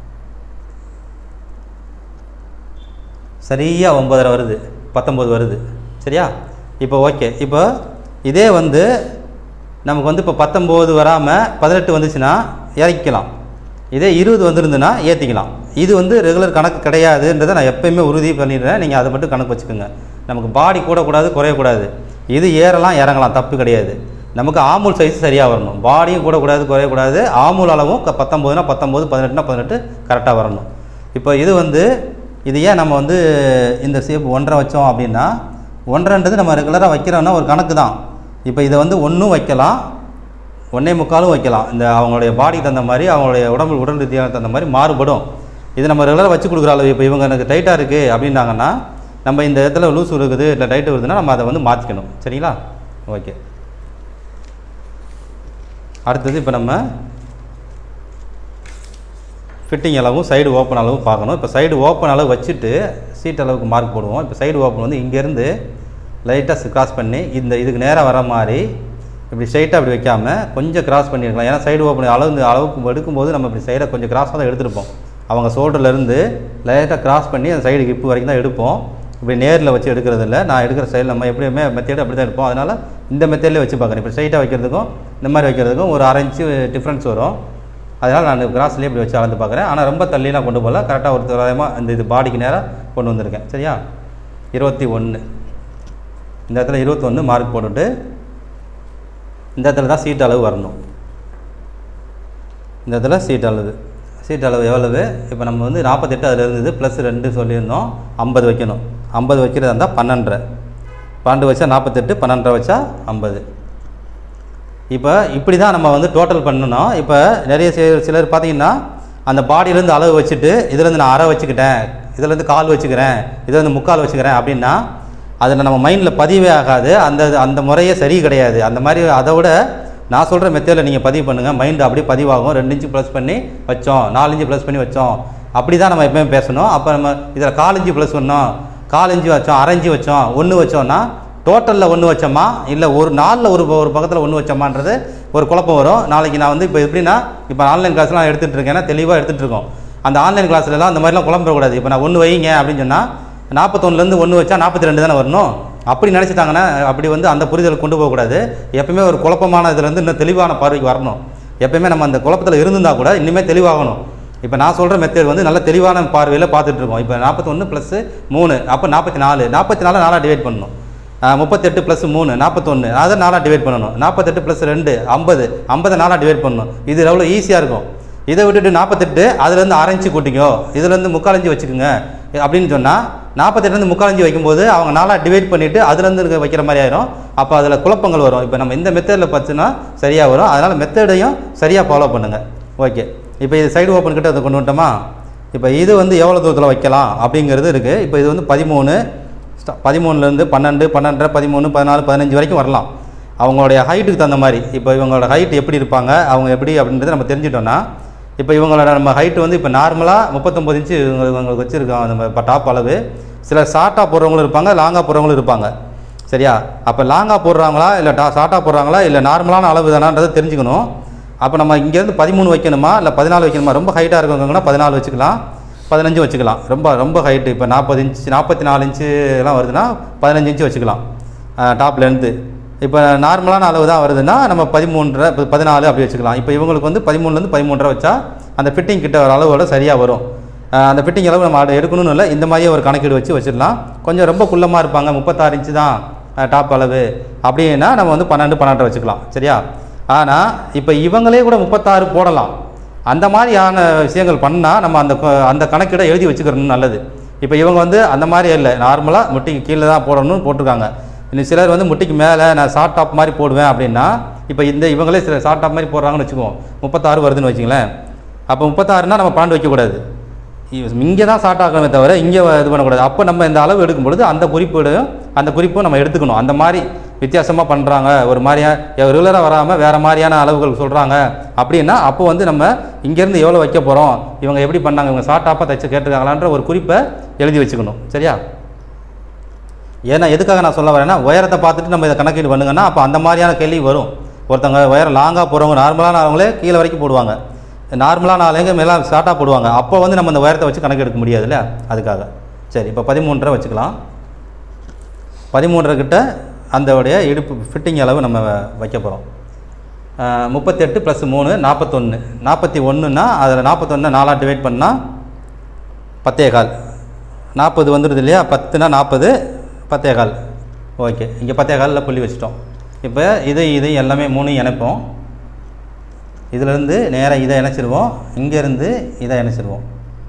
சரியாக ஒம்பதரை வருது பத்தொம்பது வருது சரியா இப்போ ஓகே இப்போ இதே வந்து நமக்கு வந்து இப்போ பத்தொம்போது வராமல் பதினெட்டு வந்துச்சுன்னா இறக்கிக்கலாம் இதே இருபது வந்திருந்துன்னா ஏற்றிக்கலாம் இது வந்து ரெகுலர் கணக்கு கிடையாதுன்றதை நான் எப்பயுமே உறுதி பண்ணிடுறேன் நீங்கள் அதை மட்டும் கணக்கு வச்சுக்கோங்க நமக்கு பாடி கூடக்கூடாது குறையக்கூடாது இது ஏறலாம் இறங்கலாம் தப்பு கிடையாது நமக்கு ஆமூல் சைஸ் சரியாக வரணும் பாடியும் கூடக்கூடாது குறையக்கூடாது ஆமூல் அளவும் க- பத்தொம்போதுனா பத்தொம்போது பதினெட்டுனா பதினெட்டு கரெக்டாக வரணும் இப்போ இது வந்து இது ஏன் நம்ம வந்து இந்த ஷேப் ஒன்றரை வச்சோம் அப்படின்னா ஒன்றரைன்றது நம்ம ரெகுலராக வைக்கிறோம்னா ஒரு கணக்கு தான் இப்போ இதை வந்து ஒன்றும் வைக்கலாம் ஒன்றே முக்காலும் வைக்கலாம் இந்த அவங்களுடைய பாடிக்கு தகுந்த மாதிரி அவங்களுடைய உடம்பு உடல் ரீதியான தகுந்த மாதிரி மாறுபடும் இது நம்ம ரெகுலராக வச்சு கொடுக்குற அளவு இப்போ இவங்க எனக்கு டைட்டாக இருக்குது அப்படின்னாங்கன்னா நம்ம இந்த இடத்துல லூஸ் இருக்குது இல்லை டைட்டு வருதுன்னா நம்ம அதை வந்து மாற்றிக்கணும் சரிங்களா ஓகே அடுத்தது இப்போ நம்ம ஃபிட்டிங் அளவும் சைடு ஓப்பன் அளவும் பார்க்கணும் இப்போ சைடு ஓப்பன் அளவு வச்சுட்டு சீட் அளவுக்கு மார்க் போடுவோம் இப்போ சைடு ஓப்பன் வந்து இங்கேருந்து லைட்டாக கிராஸ் பண்ணி இந்த இதுக்கு நேராக வர மாதிரி இப்படி ஸ்ட்ரைட்டாக அப்படி வைக்காம கொஞ்சம் கிராஸ் பண்ணியிருக்கலாம் ஏன்னா சைடு ஓப்பன் அளவு அளவுக்கு எடுக்கும்போது நம்ம இப்படி சைடை கொஞ்சம் கிராஸாக தான் எடுத்திருப்போம் அவங்க ஷோல்டர்லேருந்து லைட்டாக கிராஸ் பண்ணி அந்த சைடு ஹிப்பு வரைக்கும் தான் எடுப்போம் இப்படி நேரில் வச்சு எடுக்கிறது இல்லை நான் எடுக்கிற ஸ்டைல் நம்ம எப்படியுமே மெத்தேடு அப்படி தான் எடுப்போம் அதனால் இந்த மெத்தேட்லேயே வச்சு பார்க்குறேன் இப்போ ஸ்ட்ரைட்டாக வைக்கிறதுக்கும் இந்த மாதிரி வைக்கிறதுக்கும் ஒரு அரை இன்ச்சு டிஃப்ரென்ஸ் வரும் அதனால் நான் கிராஸ்லேயே இப்படி வச்சு அளந்து பார்க்குறேன் ஆனால் ரொம்ப தள்ளிலாம் கொண்டு போகல கரெக்டாக ஒரு தோராயமாக இந்த இது பாடிக்கு நேராக கொண்டு வந்திருக்கேன் சரியா இருபத்தி ஒன்று இந்த இடத்துல இருபத்தொன்று மார்க் போட்டுட்டு இந்த இடத்துல தான் சீட் அளவு வரணும் இந்த இடத்துல சீட் அளவு சீட் அளவு எவ்வளவு இப்போ நம்ம வந்து நாற்பத்தெட்டு அதில் இருந்தது ப்ளஸ் ரெண்டு சொல்லியிருந்தோம் ஐம்பது வைக்கணும் ஐம்பது வைக்கிறதா இருந்தால் பன்னெண்டரை பன்னெண்டு வச்சா நாற்பத்தெட்டு பன்னெண்டரை வச்சா ஐம்பது இப்போ இப்படி தான் நம்ம வந்து டோட்டல் பண்ணணும் இப்போ நிறைய சி- சிலர் பார்த்தீங்கன்னா அந்த பாடியிலேருந்து அளவு வச்சுட்டு இதுலேருந்து நான் அரை வச்சுக்கிட்டேன் இதுலேருந்து கால் வச்சுக்கிறேன் இதுலேருந்து முக்கால் வச்சுக்கிறேன் அப்படின்னா அதில் நம்ம மைண்டில் பதிவே ஆகாது அந்த அந்த முறையே சரி கிடையாது அந்த மாதிரி அதை விட நான் சொல்கிற மெத்தேடில் நீங்கள் பதிவு பண்ணுங்கள் மைண்டு அப்படியே பதிவாகும் ரெண்டு இன்ச்சு ப்ளஸ் பண்ணி வச்சோம் நாலு இன்ச்சு ப்ளஸ் பண்ணி வச்சோம் அப்படி தான் நம்ம எப்பவுமே பேசணும் அப்போ நம்ம இதில் கால் இன்ச்சு ப்ளஸ் பண்ணோம் கால் இன்ச்சு வச்சோம் அரை இன்ச்சு வச்சோம் ஒன்று வச்சோம்னா டோட்டலில் ஒன்று வச்சோமா இல்லை ஒரு நாளில் ஒரு ஒரு பக்கத்தில் ஒன்று வச்சோமான்றது ஒரு குழப்பம் வரும் நாளைக்கு நான் வந்து இப்போ எப்படின்னா இப்போ ஆன்லைன் கிளாஸ்லாம் எடுத்துகிட்டு இருக்கேன்னா தெளிவாக எடுத்துகிட்டு இருக்கோம் அந்த ஆன்லைன் கிளாஸ்லலாம் அந்த மாதிரிலாம் குழம்பக்கூடாது இப்போ நான் ஒன்று வைங்க அப்படின்னு சொன்னால் நாற்பத்தொன்னுலேருந்து ஒன்று வச்சா நாற்பத்தி ரெண்டு தானே வரணும் அப்படி நினச்சிட்டாங்கன்னா அப்படி வந்து அந்த புரிதல் கொண்டு போகக்கூடாது எப்பவுமே ஒரு குழப்பமான இதுலேருந்து இன்னும் தெளிவான பார்வைக்கு வரணும் எப்பயுமே நம்ம அந்த குழப்பத்தில் இருந்திருந்தா கூட இனிமேல் தெளிவாகணும் இப்போ நான் சொல்கிற மெத்தட் வந்து நல்ல தெளிவான பார்வையில் பார்த்துட்டு இருக்கோம் இப்போ நாற்பத்தொன்று ப்ளஸ் மூணு அப்போ நாற்பத்தி நாலு நாற்பத்தி நாலு நாலாக டிவைட் பண்ணணும் ஆஹ் முப்பத்தெட்டு ப்ளஸ் மூணு நாற்பத்தொன்று அதை நாலாக டிவைட் பண்ணணும் நாற்பத்தெட்டு ப்ளஸ் ரெண்டு ஐம்பது ஐம்பதை நாலாக டிவைட் பண்ணணும் இது எவ்வளோ ஈஸியாக இருக்கும் இதை விட்டுட்டு நாற்பத்தெட்டு அதுலேருந்து அரைஞ்சு கூட்டிக்கோ இதுலேருந்து முக்காலஞ்சு வச்சுக்கோங்க அப்படின்னு சொன்னால் நாற்பத்தெட்டுலேருந்து முக்காலஞ்சு வைக்கும்போது அவங்க நாளாக டிவைட் பண்ணிவிட்டு அதுலேருந்து இருக்க வைக்கிற மாதிரி ஆயிரும் அப்போ அதில் குழப்பங்கள் வரும் இப்போ நம்ம இந்த மெத்தடில் பார்த்துன்னா சரியாக வரும் அதனால் மெத்தடையும் சரியாக ஃபாலோ பண்ணுங்கள் ஓகே இப்போ இது சைடு ஓப்பன் கிட்ட அதை கொண்டு வந்துட்டோமா இப்போ இது வந்து எவ்வளோ தூரத்தில் வைக்கலாம் அப்படிங்கிறது இருக்குது இப்போ இது வந்து பதிமூணு ஸ்ட- பதிமூணுலேருந்து பன்னெண்டு பன்னெண்டரை பதிமூணு பதினாலு பதினஞ்சு வரைக்கும் வரலாம் அவங்களுடைய ஹைட்டுக்கு தகுந்த மாதிரி இப்போ இவங்களோட ஹைட் எப்படி இருப்பாங்க அவங்க எப்படி அப்படின்றத நம்ம தெரிஞ்சிட்டோம்னா இப்போ இவங்களோட நம்ம ஹைட் வந்து இப்போ நார்மலாக முப்பத்தொம்பது இன்ச்சு இவங்க இவங்களுக்கு வச்சுருக்கோம் நம்ம இப்போ டாப் அளவு சில ஷார்ட்டாக போடுறவங்களும் இருப்பாங்க லாங்காக போடுறவங்களும் இருப்பாங்க சரியா அப்போ லாங்காக போடுறாங்களா இல்லை டா ஷார்ட்டாக போடுறாங்களா இல்லை நார்மலான அளவு தானான்றதை தெரிஞ்சுக்கணும் அப்போ நம்ம இங்கேருந்து பதிமூணு வைக்கணுமா இல்லை பதினாலு வைக்கணுமா ரொம்ப ஹைட்டாக இருக்கவங்கன்னா பதினாலு வச்சுக்கலாம் பதினஞ்சு வச்சுக்கலாம் ரொம்ப ரொம்ப ஹைட்டு இப்போ நாற்பது இன்ச்சு நாற்பத்தி நாலு இன்ச்சு எல்லாம் வருதுன்னா பதினஞ்சு இன்ச்சு வச்சுக்கலாம் டாப்லேருந்து இப்போ நார்மலான அளவு தான் வருதுன்னா நம்ம பதிமூன்றரை இப்போ பதினாலு அப்படி வச்சுக்கலாம் இப்போ இவங்களுக்கு வந்து பதிமூணுலேருந்து பதிமூன்றரை வச்சா அந்த ஃபிட்டிங் கிட்ட வர அளவோட சரியாக வரும் ஆஹ் அந்த ஃபிட்டிங் அளவு நம்ம அதை எடுக்கணும்னு இல்லை இந்த மாதிரியே ஒரு கணக்கீடு வச்சு வச்சிடலாம் கொஞ்சம் ரொம்ப குள்ளமாக இருப்பாங்க முப்பத்தாறு இன்ச்சு தான் டாப் அளவு அப்படின்னா நம்ம வந்து பன்னெண்டு பன்னெண்டரை வச்சுக்கலாம் சரியா ஆனால் இப்போ இவங்களே கூட முப்பத்தாறு போடலாம் அந்த மாதிரியான விஷயங்கள் பண்ணால் நம்ம அந்த க- அந்த கணக்கீடை எழுதி வச்சுக்கிறது நல்லது இப்போ இவங்க வந்து அந்த மாதிரி இல்லை நார்மலாக முட்டிக்கு கீழே தான் போடணும்னு போட்டிருக்காங்க இன்னும் சிலர் வந்து முட்டிக்கு மேலே நான் ஷார்ட் டாப் மாதிரி போடுவேன் அப்படின்னா இப்போ இந்த இவங்களே சில ஷார்ட் டாப் மாதிரி போடுறாங்கன்னு வச்சுக்குவோம் முப்பத்தாறு வருதுன்னு வச்சுங்களேன் அப்போ முப்பத்தாறுனா நம்ம பன்னெண்டு வைக்கக்கூடாது இங்கே தான் ஷார்ட் ஆகணுமே தவிர இங்கே இது பண்ணக்கூடாது அப்போ நம்ம இந்த அளவு எடுக்கும் பொழுது அந்த குறிப்பீடையும் அந்த குறிப்பும் நம்ம எடுத்துக்கணும் அந்த மாதிரி வித்தியாசமாக பண்ணுறாங்க ஒரு மாதிரியா ரெகுலராக வராமல் வேறு மாதிரியான அளவுகள் சொல்கிறாங்க அப்படின்னா அப்போ வந்து நம்ம இங்கேருந்து எவ்வளோ வைக்க போகிறோம் இவங்க எப்படி பண்ணாங்க இவங்க ஷார்ட் டாப்பாக தைச்சு கேட்டிருக்காங்களான்ற ஒரு குறிப்பை எழுதி வச்சுக்கணும் சரியா ஏன்னா எதுக்காக நான் சொல்ல வரேன்னா உயரத்தை பார்த்துட்டு நம்ம இதை கணக்கீடு பண்ணுங்கன்னா அப்போ அந்த மாதிரியான கேள்வி வரும் ஒருத்தவங்க உயரம் லாங்காக போகிறவங்க நார்மலான ஆளுங்களே கீழே வரைக்கும் போடுவாங்க நார்மலான ஆளுங்க மேலே ஷார்ட்டாக போடுவாங்க அப்போ வந்து நம்ம இந்த உயரத்தை வச்சு கணக்கு எடுக்க முடியாதுல்ல அதுக்காக சரி இப்போ பதிமூன்றரை வச்சுக்கலாம் பதிமூன்றரை கிட்ட அந்தோடைய இடுப்பு ஃபிட்டிங் அளவு நம்ம வைக்க போகிறோம் முப்பத்தெட்டு ப்ளஸ் மூணு நாற்பத்தொன்று நாற்பத்தி ஒன்றுனா அதில் நாற்பத்தொன்று நாலாக டிவைட் பண்ணால் பத்தே கால் நாற்பது வந்துடுது இல்லையா பத்துனா நாற்பது பத்தே கால் ஓகே இங்கே பத்தே காலில் புள்ளி வச்சிட்டோம் இப்போ இது இது எல்லாமே மூணையும் இணைப்போம் இதிலேருந்து நேராக இதை இணைச்சிருவோம் இங்கேருந்து இதை இணைச்சிருவோம்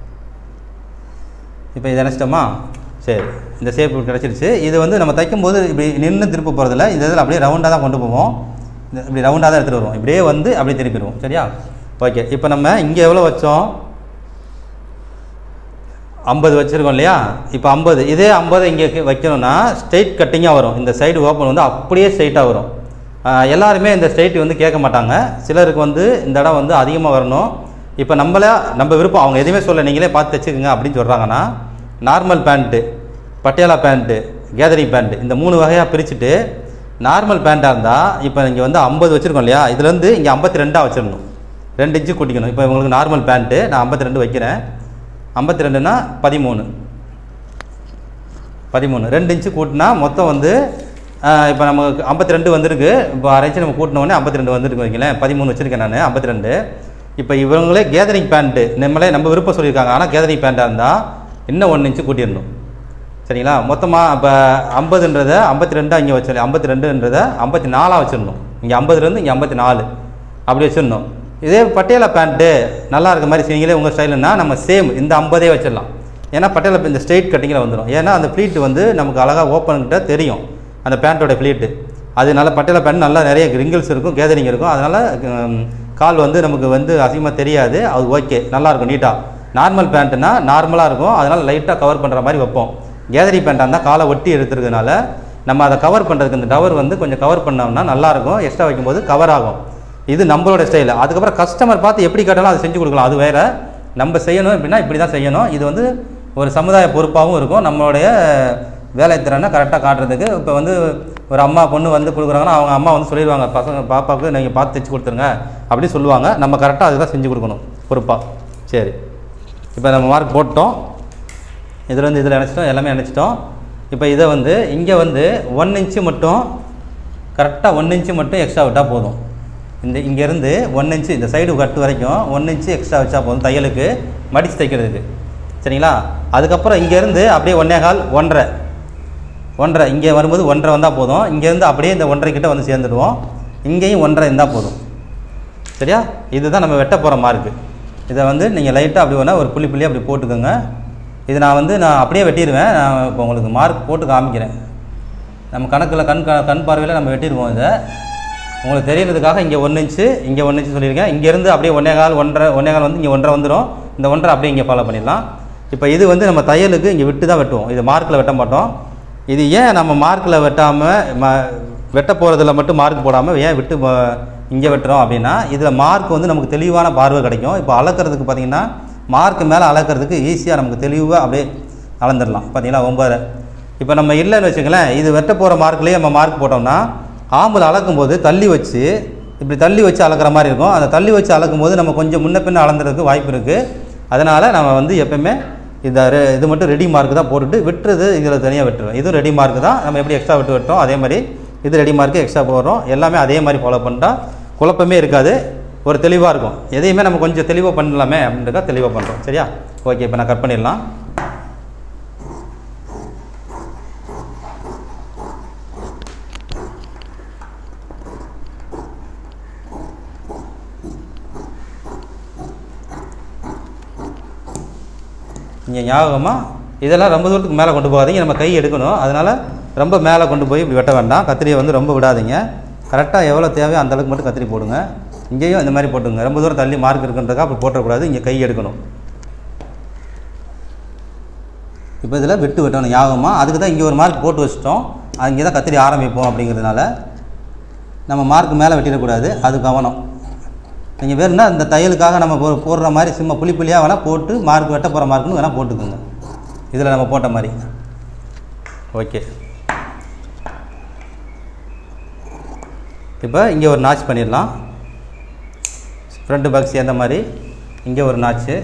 இப்போ இதை இணைச்சிட்டோமா சரி இந்த ஷேப் கிடச்சிருச்சு இது வந்து நம்ம தைக்கும்போது இப்படி நின்று திருப்ப போகிறதில்ல இந்த இதில் அப்படியே ரவுண்டாக தான் கொண்டு போவோம் இந்த- இப்படி ரவுண்டாக தான் எடுத்துகிட்டு வருவோம் இப்படியே வந்து அப்படியே திருப்பிடுவோம் சரியா ஓகே இப்போ நம்ம இங்கே எவ்வளோ வச்சோம் ஐம்பது வச்சுருக்கோம் இல்லையா இப்போ ஐம்பது இதே ஐம்பது இங்கே வைக்கணும்னா ஸ்ட்ரெயிட் கட்டிங்காக வரும் இந்த சைடு ஓப்பன் வந்து அப்படியே ஸ்ட்ரைட்டாக வரும் ஆஹ் எல்லாருமே இந்த ஸ்ட்ரெயிட் வந்து கேட்க மாட்டாங்க சிலருக்கு வந்து இந்த இடம் வந்து அதிகமாக வரணும் இப்போ நம்மளே நம்ம விருப்பம் அவங்க எதுவுமே சொல்ல நீங்களே பார்த்து தைச்சுக்குங்க அப்படின்னு சொல்கிறாங்கன்னா normal pant Patiala pant gathering pant இந்த மூணு வகையாக பிரிச்சுட்டு நார்மல் பேண்ட்டாக இருந்தால் இப்போ இங்கே வந்து ஐம்பது வச்சுருக்கோம் இல்லையா இதுலேருந்து இங்கே ஐம்பத்தி ரெண்டாக வச்சிடணும் ரெண்டு இன்ச்சு கூட்டிக்கணும் இப்போ உங்களுக்கு நார்மல் பேண்ட்டு நான் ஐம்பத்தி ரெண்டு வைக்கிறேன் ஐம்பத்தி ரெண்டுனா பதிமூணு பதிமூணு ரெண்டு இன்ச்சு கூட்டினா மொத்தம் வந்து இப்போ நமக்கு ஐம்பத்தி ரெண்டு வந்திருக்கு இப்போ அரை இன்ச்சு நம்ம கூட்டினோடனே ஐம்பத்தி ரெண்டு வந்திருக்கு வைங்களேன் பதிமூணு வச்சுருக்கேன் நான் ஐம்பத்தி ரெண்டு இப்போ இவங்களே கேதரிங் பேண்ட்டு நம்மளே நம்ம விருப்பம் சொல்லியிருக்காங்க ஆனால் கேதரிங் பேண்ட்டாக இருந்தால் இன்னும் ஒன்று இன்ச்சு கூட்டிடணும் சரிங்களா மொத்தமாக இப்போ ஐம்பதுன்றதை ஐம்பத்தி ரெண்டாக இங்கே வச்சு ஐம்பத்தி ரெண்டுன்றதை ஐம்பத்தி நாலாக வச்சிடணும் இங்கே ஐம்பதுலேருந்து இங்கே ஐம்பத்தி நாலு அப்படி வச்சிடணும் இதே பட்டியாலா பேண்ட்டு நல்லா இருக்க மாதிரி நீங்களே உங்கள் ஸ்டைலுன்னா நம்ம சேம் இந்த ஐம்பதே வச்சிடலாம் ஏன்னா பட்டியாலா இந்த ஸ்ட்ரெயிட் கட்டிங்கில் வந்துடும் ஏன்னா அந்த ஃப்ளீட் வந்து நமக்கு அழகாக ஓப்பன்கிட்ட தெரியும் அந்த பேண்ட்டோட ஃப்ளீட்டு அது நல்ல பட்டியாலா பேண்ட் நல்லா நிறைய ரிங்கிள்ஸ் இருக்கும் கேதரிங் இருக்கும் அதனால் கால் வந்து நமக்கு வந்து அசிங்கமாக தெரியாது அது ஓகே நல்லாயிருக்கும் நீட்டாக நார்மல் பேண்ட்டுனா நார்மலாக இருக்கும் அதனால் லைட்டாக கவர் பண்ணுற மாதிரி வைப்போம் கேதரி பேண்ட்டாக இருந்தால் காலை ஒட்டி எடுத்துருக்கனால நம்ம அதை கவர் பண்ணுறதுக்கு இந்த டவர் வந்து கொஞ்சம் கவர் பண்ணோம்னா நல்லாயிருக்கும் எக்ஸ்ட்ரா வைக்கும்போது கவர் ஆகும் இது நம்மளோட ஸ்டைல் அதுக்கப்புறம் கஸ்டமர் பார்த்து எப்படி கேட்டாலும் அதை செஞ்சு கொடுக்கலாம் அது வேறு நம்ம செய்யணும் அப்படின்னா இப்படி தான் செய்யணும் இது வந்து ஒரு சமுதாய பொறுப்பாகவும் இருக்கும் நம்மளுடைய வேலை திறனை கரெக்டாக காட்டுறதுக்கு இப்போ வந்து ஒரு அம்மா பொண்ணு வந்து கொடுக்குறாங்கன்னா அவங்க அம்மா வந்து சொல்லிடுவாங்க பசங்க பாப்பாவுக்கு நீங்கள் பார்த்து தைச்சு கொடுத்துருங்க அப்படின்னு சொல்லுவாங்க நம்ம கரெக்டாக அதுதான் செஞ்சு கொடுக்கணும் பொறுப்பாக சரி இப்போ நம்ம மார்க் போட்டோம் இதில் வந்து இதில் நினச்சிட்டோம் எல்லாமே நினச்சிட்டோம் இப்போ இதை வந்து இங்கே வந்து ஒன் இன்ச்சு மட்டும் கரெக்டாக ஒன் இன்ச்சு மட்டும் எக்ஸ்ட்ரா விட்டால் போதும் இந்த இங்கேருந்து ஒன் இன்ச்சு இந்த சைடு கட்டு வரைக்கும் ஒன் இன்ச்சு எக்ஸ்ட்ரா வச்சா போதும் தையலுக்கு மடித்து தைக்கிறதுக்கு சரிங்களா அதுக்கப்புறம் இங்கேருந்து அப்படியே ஒன்றே கால் ஒன்றரை ஒன்றரை இங்கே வரும்போது ஒன்றரை வந்தால் போதும் இங்கேருந்து அப்படியே இந்த ஒன்றரை கிட்ட வந்து சேர்ந்துடுவோம் இங்கேயும் ஒன்றரை இருந்தால் போதும் சரியா இதுதான் நம்ம வெட்ட போகிற மார்க்கு இதை வந்து நீங்கள் லைட்டாக அப்படி வேணால் ஒரு புள்ளி புள்ளியாக அப்படி போட்டுக்கோங்க இது நான் வந்து நான் அப்படியே வெட்டிடுவேன் நான் இப்போ உங்களுக்கு மார்க் போட்டு காமிக்கிறேன் நம்ம கணக்கில் கண் க- கண் பார்வையில் நம்ம வெட்டிடுவோம் இதை உங்களுக்கு தெரியறதுக்காக இங்கே ஒன்று இன்ச்சு இங்கே ஒன்று இன்ச்சு சொல்லியிருக்கேன் இங்கேருந்து அப்படியே ஒன்றே கால் ஒன்றரை ஒன்றே கால் வந்து இங்கே ஒன்றரை வந்துடும் இந்த ஒன்றரை அப்படியே இங்கே ஃபாலோ பண்ணிடலாம் இப்போ இது வந்து நம்ம தையலுக்கு இங்கே விட்டு தான் வெட்டுவோம் இது மார்க்கில் வெட்ட மாட்டோம் இது ஏன் நம்ம மார்க்கில் வெட்டாமல் ம வெட்ட போகிறதுல மட்டும் மார்க் போடாமல் ஏன் விட்டு இங்கே வெட்டுறோம் அப்படின்னா இதில் மார்க் வந்து நமக்கு தெளிவான பார்வை கிடைக்கும் இப்போ அளக்கிறதுக்கு பார்த்தீங்கன்னா மார்க் மேலே அளக்கிறதுக்கு ஈஸியாக நமக்கு தெளிவாக அப்படியே அளந்துடலாம் பார்த்தீங்களா ஒம்பது இப்போ நம்ம இல்லைன்னு வச்சுங்களேன் இது வெட்ட போகிற மார்க்லேயே நம்ம மார்க் போட்டோம்னா ஆம்புல அளக்கும்போது தள்ளி வச்சு இப்படி தள்ளி வச்சு அளக்கிற மாதிரி இருக்கும் அந்த தள்ளி வச்சு அளக்கும்போது நம்ம கொஞ்சம் முன்ன பின்ன அளந்துறதுக்கு வாய்ப்பு இருக்குது அதனால் நம்ம வந்து எப்பவுமே இந்த ரெ- இது மட்டும் ரெடி மார்க் தான் போட்டுட்டு விட்டுறது இதில் தனியாக விட்டுருவேன் இதுவும் ரெடி மார்க் தான் நம்ம எப்படி எக்ஸ்ட்ரா விட்டு விட்டோம் அதே மாதிரி இது ரெடி மார்க்கு எக்ஸ்ட்ரா போடுறோம் எல்லாமே அதே மாதிரி ஃபாலோ பண்ணிட்டா குழப்பமே இருக்காது ஒரு தெளிவாக இருக்கும் எதையுமே நம்ம கொஞ்சம் தெளிவாக பண்ணலாமே அப்படின்றதா தெளிவாக பண்ணுறோம் சரியா ஓகே இப்போ நான் கட் பண்ணிடலாம் இங்கே ஞாபகமாக இதெல்லாம் ரொம்ப தூரத்துக்கு மேலே கொண்டு போகாதீங்க நம்ம கை எடுக்கணும் அதனால் ரொம்ப மேலே கொண்டு போய் இப்படி வெட்ட வேண்டாம் கத்திரியை வந்து ரொம்ப விடாதீங்க கரெக்டாக எவ்வளோ தேவையோ அந்த அளவுக்கு மட்டும் கத்திரி போடுங்க இங்கேயும் இந்த மாதிரி போட்டுங்க ரொம்ப தூரம் தள்ளி மார்க் இருக்குன்றதுக்காக அப்படி போட்டக்கூடாது இங்கே கை எடுக்கணும் இப்போ இதில் விட்டு வெட்டணும் ஞாபகமாக அதுக்கு தான் இங்கே ஒரு மார்க் போட்டு வச்சிட்டோம் அங்கே தான் கத்திரி ஆரம்பிப்போம் அப்படிங்கிறதுனால நம்ம மார்க் மேலே வெட்டிடக்கூடாது அது கவனம் நீங்கள் வேணும்னா இந்த தையலுக்காக நம்ம போ போடுற மாதிரி சும்மா புளி புளியாக வேணால் போட்டு மார்க் வெட்ட போகிற மார்க்குன்னு வேணால் போட்டுக்கோங்க இதில் நம்ம போட்ட மாதிரி ஓகே இப்போ இங்கே ஒரு நாச் பண்ணிடலாம் ஃப்ரண்ட் பேக் சேர்ந்த மாதிரி இங்கே ஒரு நாச்சு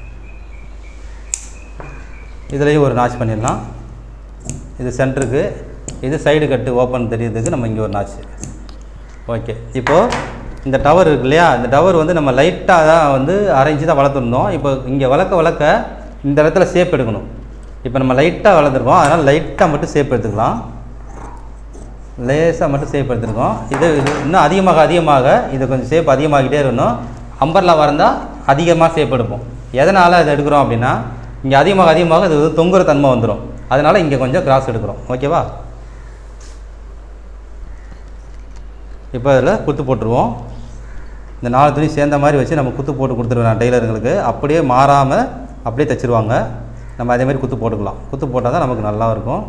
இதுலேயும் ஒரு நாச் பண்ணிடலாம் இது சென்டருக்கு இது சைடு கட்டு ஓப்பன் தெரியறதுக்கு நம்ம இங்கே ஒரு நாச்சு ஓகே இப்போது இந்த டவர் இருக்கு இல்லையா இந்த டவர் வந்து நம்ம லைட்டாக தான் வந்து அரைஞ்சு தான் வளர்த்துருந்தோம் இப்போ இங்கே வளர்க்க வளர்க்க இந்த இடத்துல ஷேப் எடுக்கணும் இப்போ நம்ம லைட்டாக வளர்த்துருக்கோம் அதனால் லைட்டாக மட்டும் ஷேப் எடுத்துக்கலாம் லேசாக மட்டும் ஷேப் எடுத்துருக்கோம் இது இது இன்னும் அதிகமாக அதிகமாக இது கொஞ்சம் ஷேப் அதிகமாகிட்டே இருக்கணும் அம்பர்லா வந்தால் அதிகமாக ஷேப் எடுப்போம் எதனால் இதை எடுக்கிறோம் அப்படின்னா இங்கே அதிகமாக அதிகமாக இது வந்து தொங்குற தன்மை வந்துடும் அதனால் இங்கே கொஞ்சம் கிராஸ் எடுக்கிறோம் ஓகேவா இப்போ அதில் குத்து போட்டுருவோம் இந்த நாலு துணி சேர்ந்த மாதிரி வச்சு நம்ம குத்து போட்டு கொடுத்துருவேன் நான் டெய்லருங்களுக்கு அப்படியே மாறாமல் அப்படியே தைச்சிருவாங்க நம்ம அதே மாதிரி குத்து போட்டுக்கலாம் குத்து போட்டால் தான் நமக்கு நல்லா இருக்கும்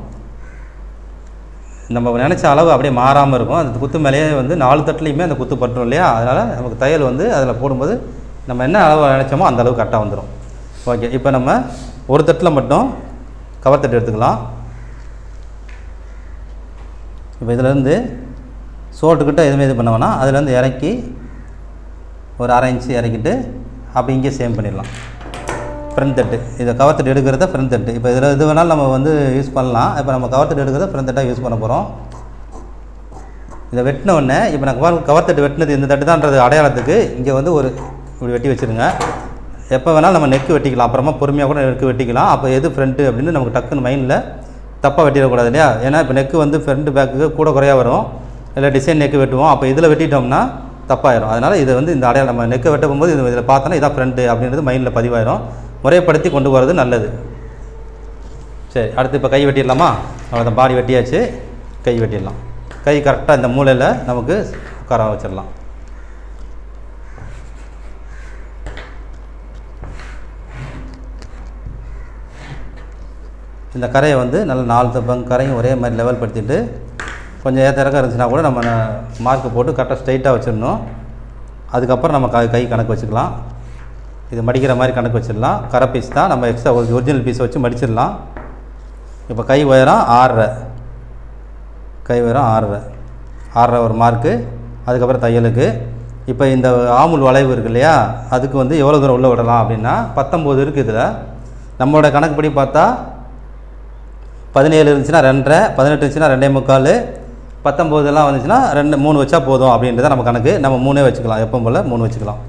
நம்ம நினச்ச அளவு அப்படியே மாறாமல் இருக்கும் அந்த குத்து மேலேயே வந்து நாலு தட்டுலையுமே அந்த குத்து பட்டுரும் இல்லையா அதனால் நமக்கு தையல் வந்து அதில் போடும்போது நம்ம என்ன அளவு நினச்சோமோ அந்த அளவு கரெக்டாக வந்துடும் ஓகே இப்போ நம்ம ஒரு தட்டில் மட்டும் கவர் தட்டு எடுத்துக்கலாம் இப்போ இதுலேருந்து சோட்டுக்கிட்ட எதுவுமே இது பண்ண வேணாம் அதுலேருந்து இறக்கி ஒரு அரை இன்ச்சு இறக்கிட்டு அப்படி இங்கே சேம் பண்ணிடலாம் ஃப்ரண்ட் தட்டு இதை கவர் தட்டு எடுக்கிறத ஃப்ரண்ட் தட்டு இப்போ இதில் எது வேணாலும் நம்ம வந்து யூஸ் பண்ணலாம் இப்போ நம்ம கவர் தட்டு எடுக்கிறத ஃப்ரண்ட் தட்டாக யூஸ் பண்ண போகிறோம் இதை வெட்டின உடனே இப்போ நான் கவர் கவர் தட்டு வெட்டினது இந்த தட்டு தான்றது அடையாளத்துக்கு இங்கே வந்து ஒரு இப்படி வெட்டி வச்சுருங்க எப்போ வேணாலும் நம்ம நெக்கு வெட்டிக்கலாம் அப்புறமா பொறுமையாக கூட நெக்கு வெட்டிக்கலாம் அப்போ எது ஃப்ரண்ட்டு அப்படின்னு நமக்கு டக்குன்னு மைண்டில் தப்பாக வெட்டிடக்கூடாது இல்லையா ஏன்னா இப்போ நெக்கு வந்து ஃப்ரண்ட் பேக்கு கூட குறையா வரும் இல்லை டிசைன் நெக்கு வெட்டுவோம் அப்போ இதில் வெட்டிட்டோம்னா தப்பாயிரும் அதனால் இதை வந்து இந்த அடையாளம் நம்ம நெக்கை வெட்ட போகும்போது இது இதில் பார்த்தோன்னா இதான் ஃப்ரண்ட்டு அப்படின்றது மைண்டில் பதிவாயிரும் முறைப்படுத்தி கொண்டு வரது நல்லது சரி அடுத்து இப்போ கை வெட்டிடலாமா அவ்வளோதான் பாடி வெட்டியாச்சு கை வெட்டிடலாம் கை கரெக்டாக இந்த மூலையில் நமக்கு உட்கார வச்சிடலாம் இந்த கரையை வந்து நல்ல நாலு பங்கு கரையும் ஒரே மாதிரி லெவல் படுத்திட்டு கொஞ்சம் ஏற்ற இறக்கம் இருந்துச்சுன்னா கூட நம்ம மார்க்கு போட்டு கரெக்டாக ஸ்ட்ரைட்டாக வச்சிடணும் அதுக்கப்புறம் நம்ம கை கை கணக்கு வச்சுக்கலாம் இது மடிக்கிற மாதிரி கணக்கு வச்சிடலாம் கரை பீஸ் தான் நம்ம எக்ஸ்ட்ரா ஒரிஜினல் பீஸை வச்சு மடிச்சிடலாம் இப்போ கை உயரம் ஆறரை கை உயரம் ஆறரை ஆறரை ஒரு மார்க்கு அதுக்கப்புறம் தையலுக்கு இப்போ இந்த ஆமுல் வளைவு இருக்கு இல்லையா அதுக்கு வந்து எவ்வளோ தூரம் உள்ளே விடலாம் அப்படின்னா பத்தொம்போது இருக்குது இதில் நம்மளோட கணக்குப்படி பார்த்தா பதினேழு இருந்துச்சுன்னா ரெண்டரை பதினெட்டு இருந்துச்சுன்னா ரெண்டே முக்கால் பத்தொம்போதெல்லாம் வந்துச்சுன்னா ரெண்டு மூணு வச்சா போதும் அப்படின்றத நம்ம கணக்கு நம்ம மூணே வச்சுக்கலாம் எப்பவும் போல் மூணு வச்சுக்கலாம்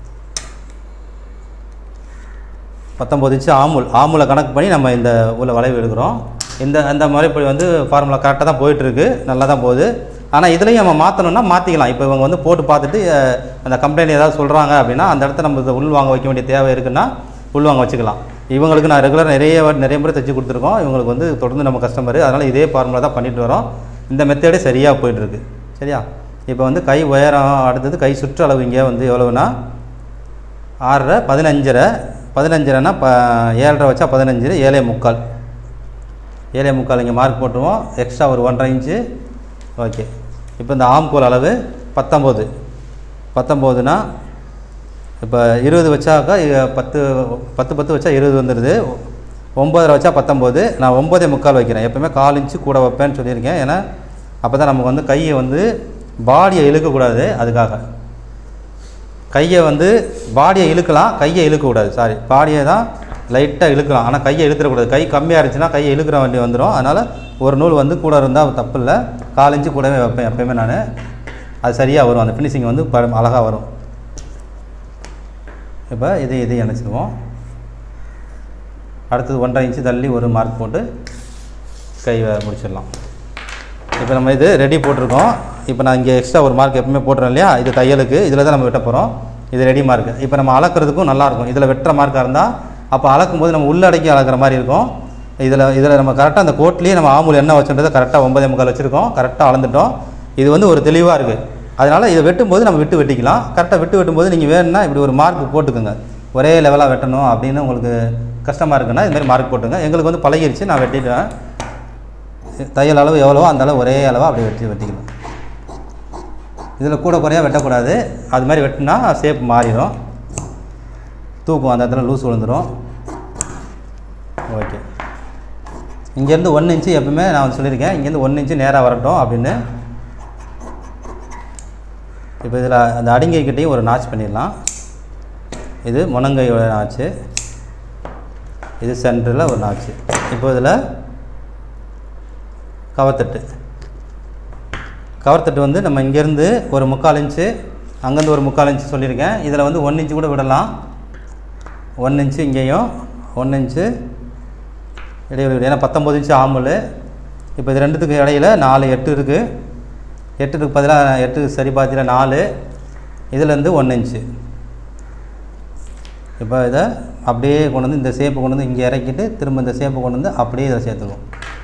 பத்தொம்பது இன்ச்சு ஆமுல் ஆமுலை கணக்கு பண்ணி நம்ம இந்த உள்ள வளைவு எடுக்கிறோம் இந்த அந்த முறைப்படி வந்து ஃபார்முலா கரெக்டாக தான் போயிட்டுருக்கு நல்லா தான் போகுது ஆனால் இதுலேயும் நம்ம மாற்றணும்னா மாற்றிக்கலாம் இப்போ இவங்க வந்து போட்டு பார்த்துட்டு அஹ், அந்த கம்பெனி ஏதாவது சொல்கிறாங்க அப்படின்னா அந்த இடத்த நம்ம இதை உள் வாங்க வைக்க வேண்டிய தேவை இருக்குன்னா உள் வாங்க வச்சுக்கலாம் இவங்களுக்கு நான் ரெகுலர் நிறைய வாட்டி நிறைய முறை தைச்சு கொடுத்துருக்கோம் இவங்களுக்கு வந்து தொடர்ந்து நம்ம கஸ்டமர் அதனால் இதே ஃபார்முலா தான் பண்ணிட்டு வரோம் இந்த மெத்தேடே சரியாக போயிட்டுருக்கு சரியா இப்போ வந்து கை உயரம் அடுத்தது கை சுற்றளவு இங்கே வந்து எவ்வளவுனா ஆறரை பதினஞ்சரை பதினஞ்சரைனா ப ஏழரை வச்சா பதினஞ்சு ஏழே முக்கால் ஏழே முக்கால் இங்கே மார்க் போட்டுருவோம் எக்ஸ்ட்ரா ஒரு ஒன்றரை இன்ச்சு ஓகே இப்போ இந்த ஆம்கோல் அளவு பத்தொம்போது பத்தொம்போதுனா இப்போ இருபது வச்சாக்கா இ- பத்து பத்து பத்து வச்சா இருபது வந்துடுது ஒம்பதரை வச்சா பத்தொம்போது நான் ஒம்பதே முக்கால் வைக்கிறேன் எப்பவுமே கால் இன்ச்சு கூட வைப்பேன்னு சொல்லியிருக்கேன் ஏன்னா அப்போ தான் நமக்கு வந்து கையை வந்து பாடியை இழுக்கக்கூடாது அதுக்காக கையை வந்து பாடியை இழுக்கலாம் கையை இழுக்கக்கூடாது சாரி பாடியை தான் லைட்டாக இழுக்கலாம் ஆனால் கையை இழுத்துடக்கூடாது கை கம்மியாக இருந்துச்சுன்னா கையை இழுக்கிற வண்டி வந்துடும் அதனால் ஒரு நூல் வந்து கூட இருந்தால் தப்பு இல்லை கால் இன்ச்சு கூடவே வைப்பேன் எப்பயுமே நான் அது சரியாக வரும் அந்த ஃபினிஷிங் வந்து ப அழகாக வரும் இப்போ இது இது இணைச்சிருவோம் அடுத்தது ஒன்றரை இன்ச்சு தள்ளி ஒரு மார்க் போட்டு கை வ- முடிச்சிடலாம் இப்போ நம்ம இது ரெடி போட்டிருக்கோம் இப்போ நான் இங்கே எக்ஸ்ட்ரா ஒரு மார்க் எப்பவுமே போட்டுறேன் இல்லையா இது தையலுக்கு இதில் தான் நம்ம வெட்ட போகிறோம் இது ரெடி மார்க் இப்போ நம்ம அளக்கிறதுக்கும் நல்லாயிருக்கும் இதில் வெட்டுற மார்க்காக இருந்தால் அப்போ அளக்கும் போது நம்ம உள்ளடக்கி அளக்கிற மாதிரி இருக்கும் இதில் இதில் நம்ம கரெக்டாக அந்த கோட்லேயே நம்ம ஆமூல் என்ன வச்சுன்றதை கரெக்டாக ஒன்பதே முக்கால் வச்சுருக்கோம் கரெக்டாக அளந்துட்டோம் இது வந்து ஒரு தெளிவாக இருக்குது அதனால் இதை வெட்டும்போது நம்ம விட்டு வெட்டிக்கலாம் கரெக்டாக விட்டு வெட்டும்போது நீங்கள் வேணும்னா இப்படி ஒரு மார்க் போட்டுக்கோங்க ஒரே லெவலாக வெட்டணும் அப்படின்னு உங்களுக்கு கஷ்டமாக இருக்குன்னா இது மாதிரி மார்க் போட்டுங்க எங்களுக்கு வந்து பழகிருச்சு நான் வெட்டிட்டேன் தையல் அளவு எவ்வளவோ அந்த அளவு ஒரே அளவாக அப்படியே வெட்டி வெட்டிக்கணும் இதில் கூட குறையாக வெட்டக்கூடாது அது மாதிரி வெட்டினா ஷேப் மாறிடும் தூக்கும் அந்த இடத்துல லூஸ் விழுந்துடும் ஓகே இங்கேருந்து ஒன்று இன்ச்சு எப்பவுமே நான் வந்து சொல்லியிருக்கேன் இங்கேருந்து ஒன்று இன்ச்சு நேராக வரட்டும் அப்படின்னு இப்போ இதில் அந்த அடிங்கை கிட்டேயும் ஒரு நாச் பண்ணிடலாம் இது முனங்கையோட நாச்சு இது சென்டரில் ஒரு நாச்சு இப்போ இதில் கவர்த்தட்டு கவர்த்தட்டு வந்து நம்ம இங்கேருந்து ஒரு முக்கால் இன்ச்சு அங்கேருந்து ஒரு முக்கால் இன்ச்சு சொல்லியிருக்கேன் இதில் வந்து ஒன் இன்ச்சு கூட விடலாம் ஒன் இன்ச்சு இங்கேயும் ஒன் இன்ச்சு இடைவெளி விடு. ஏன்னா பத்தொம்பது இன்ச்சு ஆம்பல் இப்போ இது ரெண்டுத்துக்கு இடையில நாலு எட்டு இருக்குது எட்டுக்கு பதிலாக எட்டு சரி பாத்தியில் நாலு இதுலேருந்து ஒன் இன்ச்சு இப்போ இதை அப்படியே கொண்டு வந்து இந்த சேப்பை கொண்டு வந்து இங்கே இறக்கிட்டு திரும்ப இந்த சேப்பை கொண்டு வந்து அப்படியே இதில் சேர்த்துக்குவோம்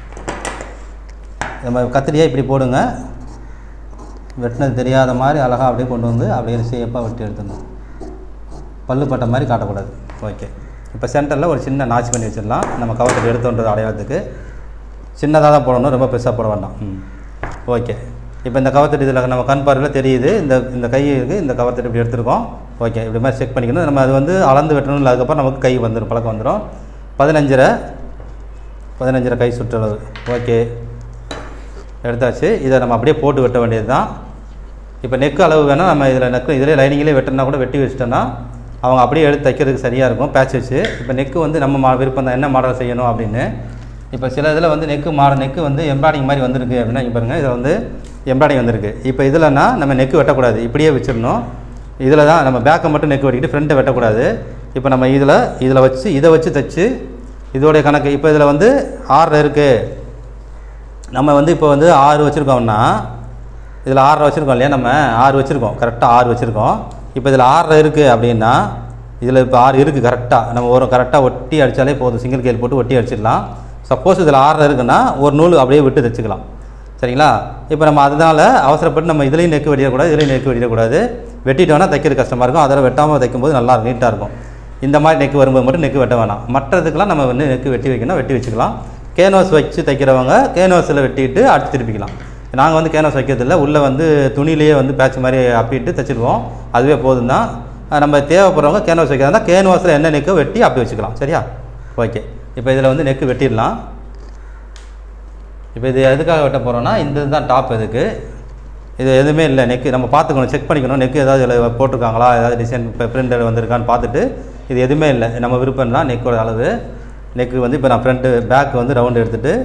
நம்ம கத்திரியாக இப்படி போடுங்க வெட்டினது தெரியாத மாதிரி அழகாக அப்படியே கொண்டு வந்து அப்படியே சேப்பாக வெட்டி எடுத்துடணும் பல்லு பட்ட மாதிரி காட்டக்கூடாது ஓகே இப்போ சென்டரில் ஒரு சின்ன நாச் பண்ணி வச்சிடலாம் நம்ம கவர்த்தட்டு எடுத்தோன்றது அடையாளத்துக்கு சின்னதாக தான் போடணும் ரொம்ப பெருசாக போட வேண்டாம் ம் ஓகே இப்போ இந்த கவர்த்தட்டு இதில் நம்ம கண் பார்வையில் தெரியுது இந்த இந்த கை இருக்குது இந்த கவர்த்தட்டு இப்படி எடுத்திருக்கோம் ஓகே இப்படி மாதிரி செக் பண்ணிக்கணும் நம்ம அது வந்து அளந்து வெட்டணும் இல்லை அதுக்கப்புறம் நமக்கு கை வந்துடும் பழக்கம் வந்துடும் பதினஞ்சரை பதினஞ்சரை கை சுற்றளவு ஓகே எடுத்தாச்சு இதை நம்ம அப்படியே போட்டு வெட்ட வேண்டியது தான் இப்போ நெக்கு அளவு வேணால் நம்ம இதில் நெக்கு இதிலே லைனிங்கிலே வெட்டினா கூட வெட்டி வச்சிட்டோன்னா அவங்க அப்படியே எடுத்து தைக்கிறதுக்கு சரியாக இருக்கும் பேட்ச் வச்சு இப்போ நெக்கு வந்து நம்ம மா விருப்பம் தான் என்ன மாடல் செய்யணும் அப்படின்னு இப்போ சில இதில் வந்து நெக்கு மாடல் நெக்கு வந்து எம்ப்ராய்டிங் மாதிரி வந்திருக்கு அப்படின்னா இங்கே பாருங்கள் இதில் வந்து எம்ப்ராய்டிங் வந்திருக்கு இப்போ இதில்னா நம்ம நெக்கு வெட்டக்கூடாது இப்படியே வச்சிடணும் இதில் தான் நம்ம பேக்கை மட்டும் நெக்கு வெட்டிக்கிட்டு ஃப்ரண்ட்டை வெட்டக்கூடாது இப்போ நம்ம இதில் இதில் வச்சு இதை வச்சு தைச்சு இதோடைய கணக்கு இப்போ இதில் வந்து ஆறு இருக்குது நம்ம வந்து இப்போ வந்து ஆறு வச்சுருக்கோம்னா இதில் ஆறரை வச்சுருக்கோம் இல்லையா நம்ம ஆறு வச்சுருக்கோம் கரெக்டாக ஆறு வச்சுருக்கோம் இப்போ இதில் ஆறரை இருக்குது அப்படின்னா இதில் இப்போ ஆறு இருக்குது கரெக்டாக நம்ம ஒரு கரெக்டாக ஒட்டி அடித்தாலே போதும் சிங்கிள் கேல் போட்டு ஒட்டி அடிச்சிடலாம் சப்போஸ் இதில் ஆறரை இருக்குன்னா ஒரு நூல் அப்படியே விட்டு தைச்சிக்கலாம் சரிங்களா இப்போ நம்ம அதனால அவசரப்பட்டு நம்ம இதுலேயும் நெக்கு வெட்டிடக்கூடாது இதுலேயும் நெக்கு வெட்டிடக்கூடாது வெட்டிட்டோம்னா தைக்கிறது கஷ்டமாக இருக்கும் அதில் வெட்டாமல் தைக்கும்போது நல்லா நீட்டாக இருக்கும் இந்த மாதிரி நெக்கு வரும்போது மட்டும் நெக்கு வெட்ட வேணாம் மற்றதுக்கெல்லாம் நம்ம வந்து நெக்கு வெட்டி வைக்கணும் வெட்டி வச்சுக்கலாம் கேன்வாஸ் வச்சு தைக்கிறவங்க கேன்வாஸில் வெட்டிட்டு அடிச்சு திருப்பிக்கலாம் நாங்கள் வந்து கேன்வாஸ் வைக்கிறதில்ல உள்ளே வந்து துணியிலேயே வந்து பேட்ச் மாதிரி அப்பிட்டு தைச்சிருவோம் அதுவே போதும் தான் அஹ் நம்ம தேவைப்படுறவங்க கேன்வாஸ் வைக்கிறதா கேன்வாஸில் என்ன நெக்கோ வெட்டி அப்படி வச்சுக்கலாம் சரியா ஓகே இப்போ இதில் வந்து நெக்கு வெட்டிடலாம் இப்போ இது எதுக்காக வெட்ட போகிறோம்னா இந்த இதுதான் டாப் இதுக்கு இது எதுவுமே இல்லை நெக்கு நம்ம பார்த்துக்கணும் செக் பண்ணிக்கணும் நெக்கு ஏதாவது இதில் போட்டிருக்காங்களா ஏதாவது டிசைன் இப்போ பிரிண்டர் வந்திருக்கான்னு பார்த்துட்டு இது எதுவுமே இல்லை நம்ம விருப்பம் தான் நெக்கோட அளவு நெக்கு வந்து இப்போ நான் ஃப்ரண்ட்டு பேக் வந்து ரவுண்டு எடுத்துகிட்டு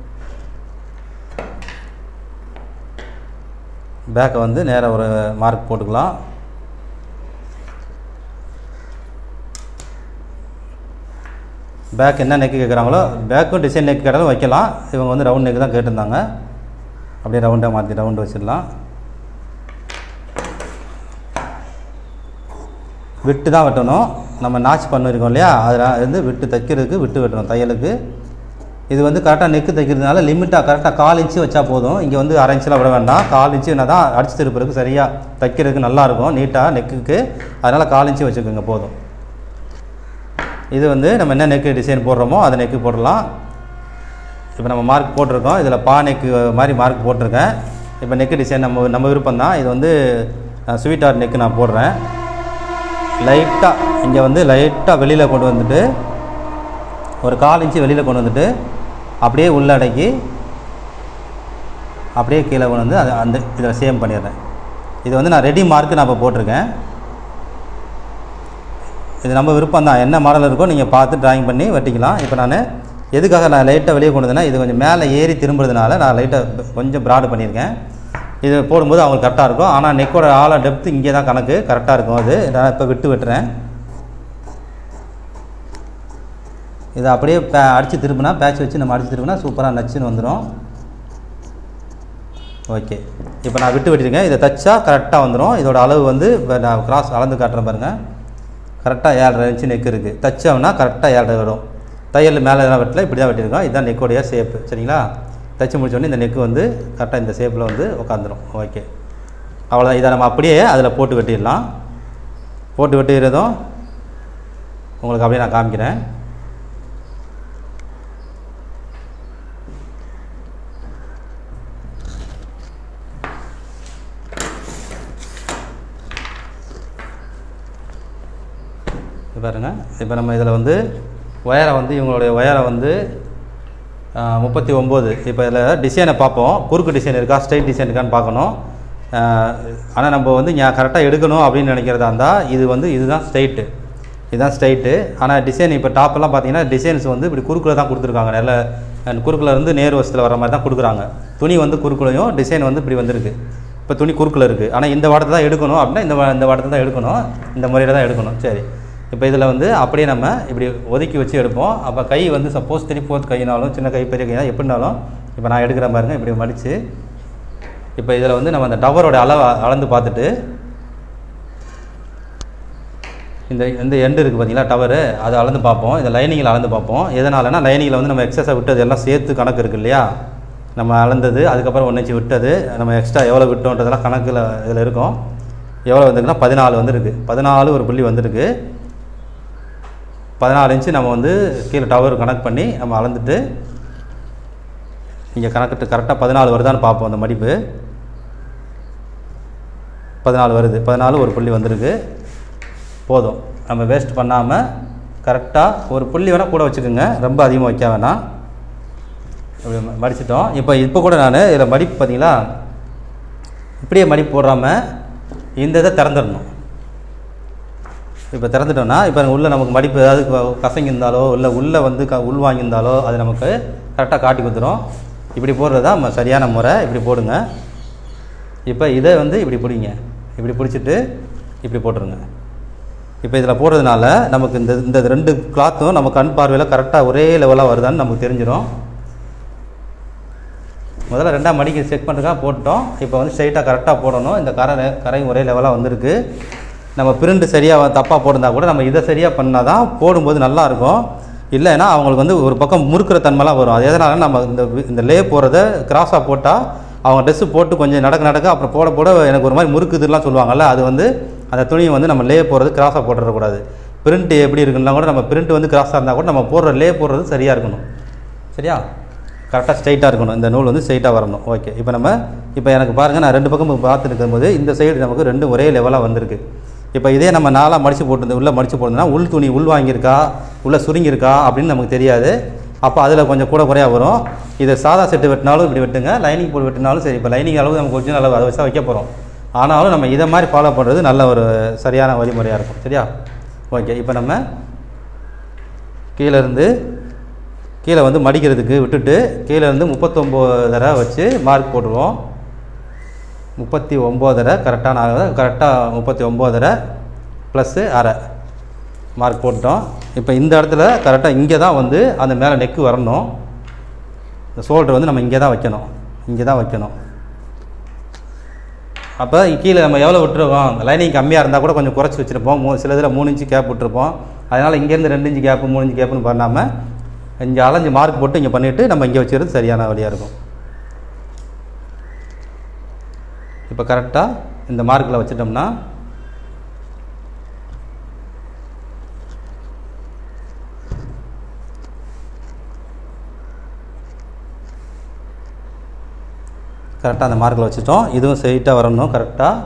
பேக்கை வந்து நேராக ஒரு மார்க் போட்டுக்கலாம் பேக் என்ன நெக்கு கேட்குறாங்களோ பேக்கும் டிசைன் நெக் கேட்டாலும் வைக்கலாம் இவங்க வந்து ரவுண்ட் நெக் தான் கேட்டிருந்தாங்க அப்படியே ரவுண்டாக மாற்றி ரவுண்டு வச்சிடலாம் விட்டு தான் வெட்டணும் நம்ம நாச் பண்ணிருக்கோம் இல்லையா அதில் வந்து விட்டு தைக்கிறதுக்கு விட்டு வெட்டணும் தையலுக்கு இது வந்து கரெக்டாக நெக்கு தைக்கிறதுனால லிமிட்டாக கரெக்டாக கால் இன்ச்சு வச்சா போதும் இங்கே வந்து அரை இன்ச்சில் விட வேண்டாம் கால் இன்ச்சு என்ன தான் அடிச்சு திருப்புறதுக்கு சரியாக தைக்கிறதுக்கு நல்லாயிருக்கும் நீட்டாக நெக்குக்கு அதனால் கால் இன்ச்சு வச்சுக்கோங்க போதும் இது வந்து நம்ம என்ன நெக்கு டிசைன் போடுறோமோ அதை நெக்கு போடலாம் இப்போ நம்ம மார்க் போட்டிருக்கோம் இதில் பா நெக்கு மாதிரி மார்க் போட்டிருக்கேன் இப்போ நெக்கு டிசைன் நம்ம நம்ம விருப்பம் தான் இது வந்து ஸ்வீட் ஆர்ட் நெக்கு நான் போடுறேன் லைட்டாக இங்கே வந்து லைட்டாக வெளியில் கொண்டு வந்துட்டு ஒரு கால் இன்ச்சு வெளியில் கொண்டு வந்துட்டு அப்படியே உள்ளடக்கி அப்படியே கீழே கொண்டு வந்து அது அந்த இதில் சேம் பண்ணிடுறேன் இது வந்து நான் ரெடி மார்க்கு நான் இப்போ போட்டிருக்கேன் இது நம்ம விருப்பம் தான் என்ன மாடல் இருக்கோ நீங்கள் பார்த்து டிராயிங் பண்ணி வெட்டிக்கலாம் இப்போ நான் எதுக்காக நான் லைட்டாக வெளியே கொண்டு வந்தேன்னா இது கொஞ்சம் மேலே ஏறி திரும்புறதுனால நான் லைட்டாக கொஞ்சம் ப்ராடு பண்ணியிருக்கேன் இது போடும்போது அவங்களுக்கு கரெக்டாக இருக்கும் ஆனால் நெக்கோட ஆழ டெப்த்து இங்கே தான் கணக்கு கரெக்டாக இருக்கும் அது நான் இப்போ விட்டு வெட்டுறேன் இதை அப்படியே பே அடித்து திரும்பினா பேட்ச் வச்சு நம்ம அடித்து திரும்பினா சூப்பராக நச்சுன்னு வந்துடும் ஓகே இப்போ நான் விட்டு வெட்டிருக்கேன் இதை தச்சா கரெக்டாக வந்துடும் இதோட அளவு வந்து இப்போ நான் கிராஸ் அளந்து காட்டுறேன் பாருங்கள் கரெக்டாக ஏழரை இன்ச்சு நெக் இருக்குது தச்சோம்னா கரெக்டாக ஏழரை வரும் தையல் மேலே எல்லாம் வெட்டல இப்படி தான் வெட்டியிருக்கோம் இதுதான் நெக்கோடைய ஷேப்பு சரிங்களா தைச்சு முடிச்சோடனே இந்த நெக்கு வந்து கரெக்டாக இந்த ஷேப்பில் வந்து உட்காந்துரும் ஓகே அவ்வளோதான் இதை நம்ம அப்படியே அதில் போட்டு வெட்டிடலாம் போட்டு வெட்டிடுறதும் உங்களுக்கு அப்படியே நான் காமிக்கிறேன் இது பாருங்க இப்போ நம்ம இதில் வந்து ஒயரை வந்து இவங்களுடைய ஒயரை வந்து முப்பத்தி ஒம்பது இப்போ இதில் டிசைனை பார்ப்போம் குறுக்கு டிசைன் இருக்கா ஸ்ட்ரைட் டிசைன் இருக்கான்னு பார்க்கணும் ஆனால் நம்ம வந்து ஞா- கரெக்டாக எடுக்கணும் அப்படின்னு நினைக்கிறதா இருந்தால் இது வந்து இதுதான் ஸ்ட்ரைட்டு இதுதான் ஸ்ட்ரைட்டு ஆனால் டிசைன் இப்போ டாப்பெல்லாம் பார்த்தீங்கன்னா டிசைன்ஸ் வந்து இப்படி குறுக்கில் தான் கொடுத்துருக்காங்க நல்ல குறுக்கில் இருந்து நேர் வசத்தில் வர மாதிரி தான் கொடுக்குறாங்க துணி வந்து குறுக்குலையும் டிசைன் வந்து இப்படி வந்திருக்கு இப்போ துணி குறுக்கில் இருக்குது ஆனால் இந்த வாட்டத்தை தான் எடுக்கணும் அப்படின்னா இந்த வா- இந்த வாட்டத்தை தான் எடுக்கணும் இந்த முறையில் தான் எடுக்கணும் சரி இப்போ இதில் வந்து அப்படியே நம்ம இப்படி ஒதுக்கி வச்சு எடுப்போம் அப்போ கை வந்து சப்போஸ் த்ரீ ஃபோர்த் கைனாலும் சின்ன கை பெரிய கைனா எப்படினாலும் இப்போ நான் எடுக்கிற பாருங்க இப்படி மடித்து இப்போ இதில் வந்து நம்ம அந்த டவரோட அளவை அளந்து பார்த்துட்டு இந்த இந்த எண்டு இருக்குது பார்த்தீங்களா டவரு அதை அளந்து பார்ப்போம் இந்த லைனிங்கில் அளந்து பார்ப்போம் எதனாலனா லைனிங்கில் வந்து நம்ம எக்ஸஸாக விட்டது எல்லாம் சேர்த்து கணக்கு இருக்கு இல்லையா நம்ம அளந்தது அதுக்கப்புறம் ஒன்று இன்ச்சு விட்டது நம்ம எக்ஸ்ட்ரா எவ்வளோ விட்டோன்றதெல்லாம் கணக்கில் இதில் இருக்கும் எவ்வளோ வந்திருக்குன்னா பதினாலு வந்திருக்கு பதினாலு ஒரு புள்ளி வந்திருக்கு பதினாலு இன்ச்சு நம்ம வந்து கீழே டவர் கனெக்ட் பண்ணி நம்ம அளந்துட்டு இங்கே கணக்கிட்டு கரெக்டாக பதினாலு வருதான்னு பார்ப்போம் அந்த மடிப்பு பதினாலு வருது பதினாலு ஒரு புள்ளி வந்திருக்கு போதும் நம்ம வேஸ்ட் பண்ணாமல் கரெக்டாக ஒரு புள்ளி வேணால் கூட வச்சுக்கோங்க ரொம்ப அதிகமாக வைக்க வேணாம் இப்படி ம- மடிச்சிட்டோம் இப்போ இப்போ கூட நான் இதில் மடிப்பு பார்த்தீங்களா இப்படியே மடிப்பு போடாமல் இந்த இதை திறந்துடணும் இப்போ திறந்துட்டோம்னா இப்போ உள்ளே நமக்கு மடிப்பு ஏதாவது க- கசங்கியிருந்தாலோ இல்லை உள்ளே வந்து க உள் வாங்கியிருந்தாலோ அது நமக்கு கரெக்டாக காட்டி கொடுத்துரும் இப்படி போடுறது தான் ம- சரியான முறை இப்படி போடுங்க இப்போ இதை வந்து இப்படி பிடிங்க இப்படி பிடிச்சிட்டு இப்படி போட்டுருங்க இப்போ இதில் போடுறதுனால நமக்கு இந்த இந்த ரெண்டு கிளாத்தும் நம்ம கண் பார்வையில் கரெக்டாக ஒரே லெவலாக வருதான்னு நமக்கு தெரிஞ்சிடும் முதல்ல ரெண்டாம் மடிக்கு செக் பண்ணுறதுக்காக போட்டோம் இப்போ வந்து ஸ்ட்ரைட்டாக கரெக்டாக போடணும் இந்த கரை கரை ஒரே லெவலாக வந்திருக்கு நம்ம பிரிண்ட் சரியாக தப்பாக போட்டிருந்தா கூட நம்ம இதை சரியாக பண்ணால் தான் போடும்போது நல்லா இருக்கும் இல்லைன்னா அவங்களுக்கு வந்து ஒரு பக்கம் முறுக்கிற தன்மைலாம் வரும் அது எதனால நம்ம இந்த வி- இந்த லே போகிறத கிராஸாக போட்டால் அவங்க ட்ரெஸ்ஸு போட்டு கொஞ்சம் நடக்க நடக்க அப்புறம் போட போட எனக்கு ஒரு மாதிரி முறுக்குதுலாம் சொல்லுவாங்கல்ல அது வந்து அந்த துணியை வந்து நம்ம லே போடுறது கிராஸாக போட்டுறக்கூடாது பிரிண்ட் எப்படி இருக்குன்னா கூட நம்ம பிரிண்ட் வந்து கிராஸாக இருந்தால் கூட நம்ம போடுற லே போடுறது சரியாக இருக்கணும் சரியா கரெக்டாக ஸ்ட்ரைட்டாக இருக்கணும் இந்த நூல் வந்து ஸ்ட்ரைட்டாக வரணும் ஓகே இப்போ நம்ம இப்போ எனக்கு பாருங்கள் நான் ரெண்டு பக்கம் பார்த்துட்டு இருக்கும்போது இந்த சைடு நமக்கு ரெண்டும் ஒரே லெவலாக வந்திருக்கு இப்போ இதே நம்ம நாளாக மடித்து போட்டு உள்ளே மடித்து போட்டோம்னா உள் துணி உள் வாங்கியிருக்கா உள்ளே சுருங்கியிருக்கா அப்படின்னு நமக்கு தெரியாது அப்போ அதில் கொஞ்சம் கூட குறையா வரும் இதை சாதா செட்டு வெட்டினாலும் இப்படி வெட்டுங்க லைனிங் போட்டு வெட்டினாலும் சரி இப்போ லைனிங் அளவு நமக்கு ஒரிஜினல் அளவு அதை வச்சு தான் வைக்க போகிறோம் ஆனாலும் நம்ம இதை மாதிரி ஃபாலோ பண்ணுறது நல்ல ஒரு சரியான வழிமுறையாக இருக்கும் சரியா ஓகே இப்போ நம்ம கீழே இருந்து கீழே வந்து மடிக்கிறதுக்கு விட்டுட்டு கீழே இருந்து முப்பத்தொம்போது தடவை வச்சு மார்க் போட்டுருவோம் முப்பத்தி ஒம்போதரை கரெக்டான அளவு கரெக்டாக முப்பத்தி ஒம்போதரை ப்ளஸ்ஸு அரை மார்க் போட்டோம் இப்போ இந்த இடத்துல கரெக்டாக இங்கே தான் வந்து அந்த மேலே நெக்கு வரணும் இந்த ஷோல்டர் வந்து நம்ம இங்கே தான் வைக்கணும் இங்கே தான் வைக்கணும் அப்போ கீழே நம்ம எவ்வளோ விட்டுருக்கோம் லைனிங் கம்மியாக இருந்தால் கூட கொஞ்சம் குறைச்சி வச்சுருப்போம் மூ சில இதில் மூணு இன்ச்சு கேப் விட்டுருப்போம் அதனால் இங்கேருந்து ரெண்டு இன்ச்சு கேப்பு மூணு இன்ச்சு கேப்புன்னு பண்ணாமல் இங்கே அலைஞ்சு மார்க் போட்டு இங்கே பண்ணிவிட்டு நம்ம இங்கே வச்சுக்கிறது சரியான வழியாக இருக்கும் இப்போ கரெக்டாக இந்த மார்க்கில் வச்சிட்டோம்னா கரெக்டாக அந்த மார்க்கில் வச்சுட்டோம் இதுவும் ஸ்ட்ரைட்டாக வரணும் கரெக்டாக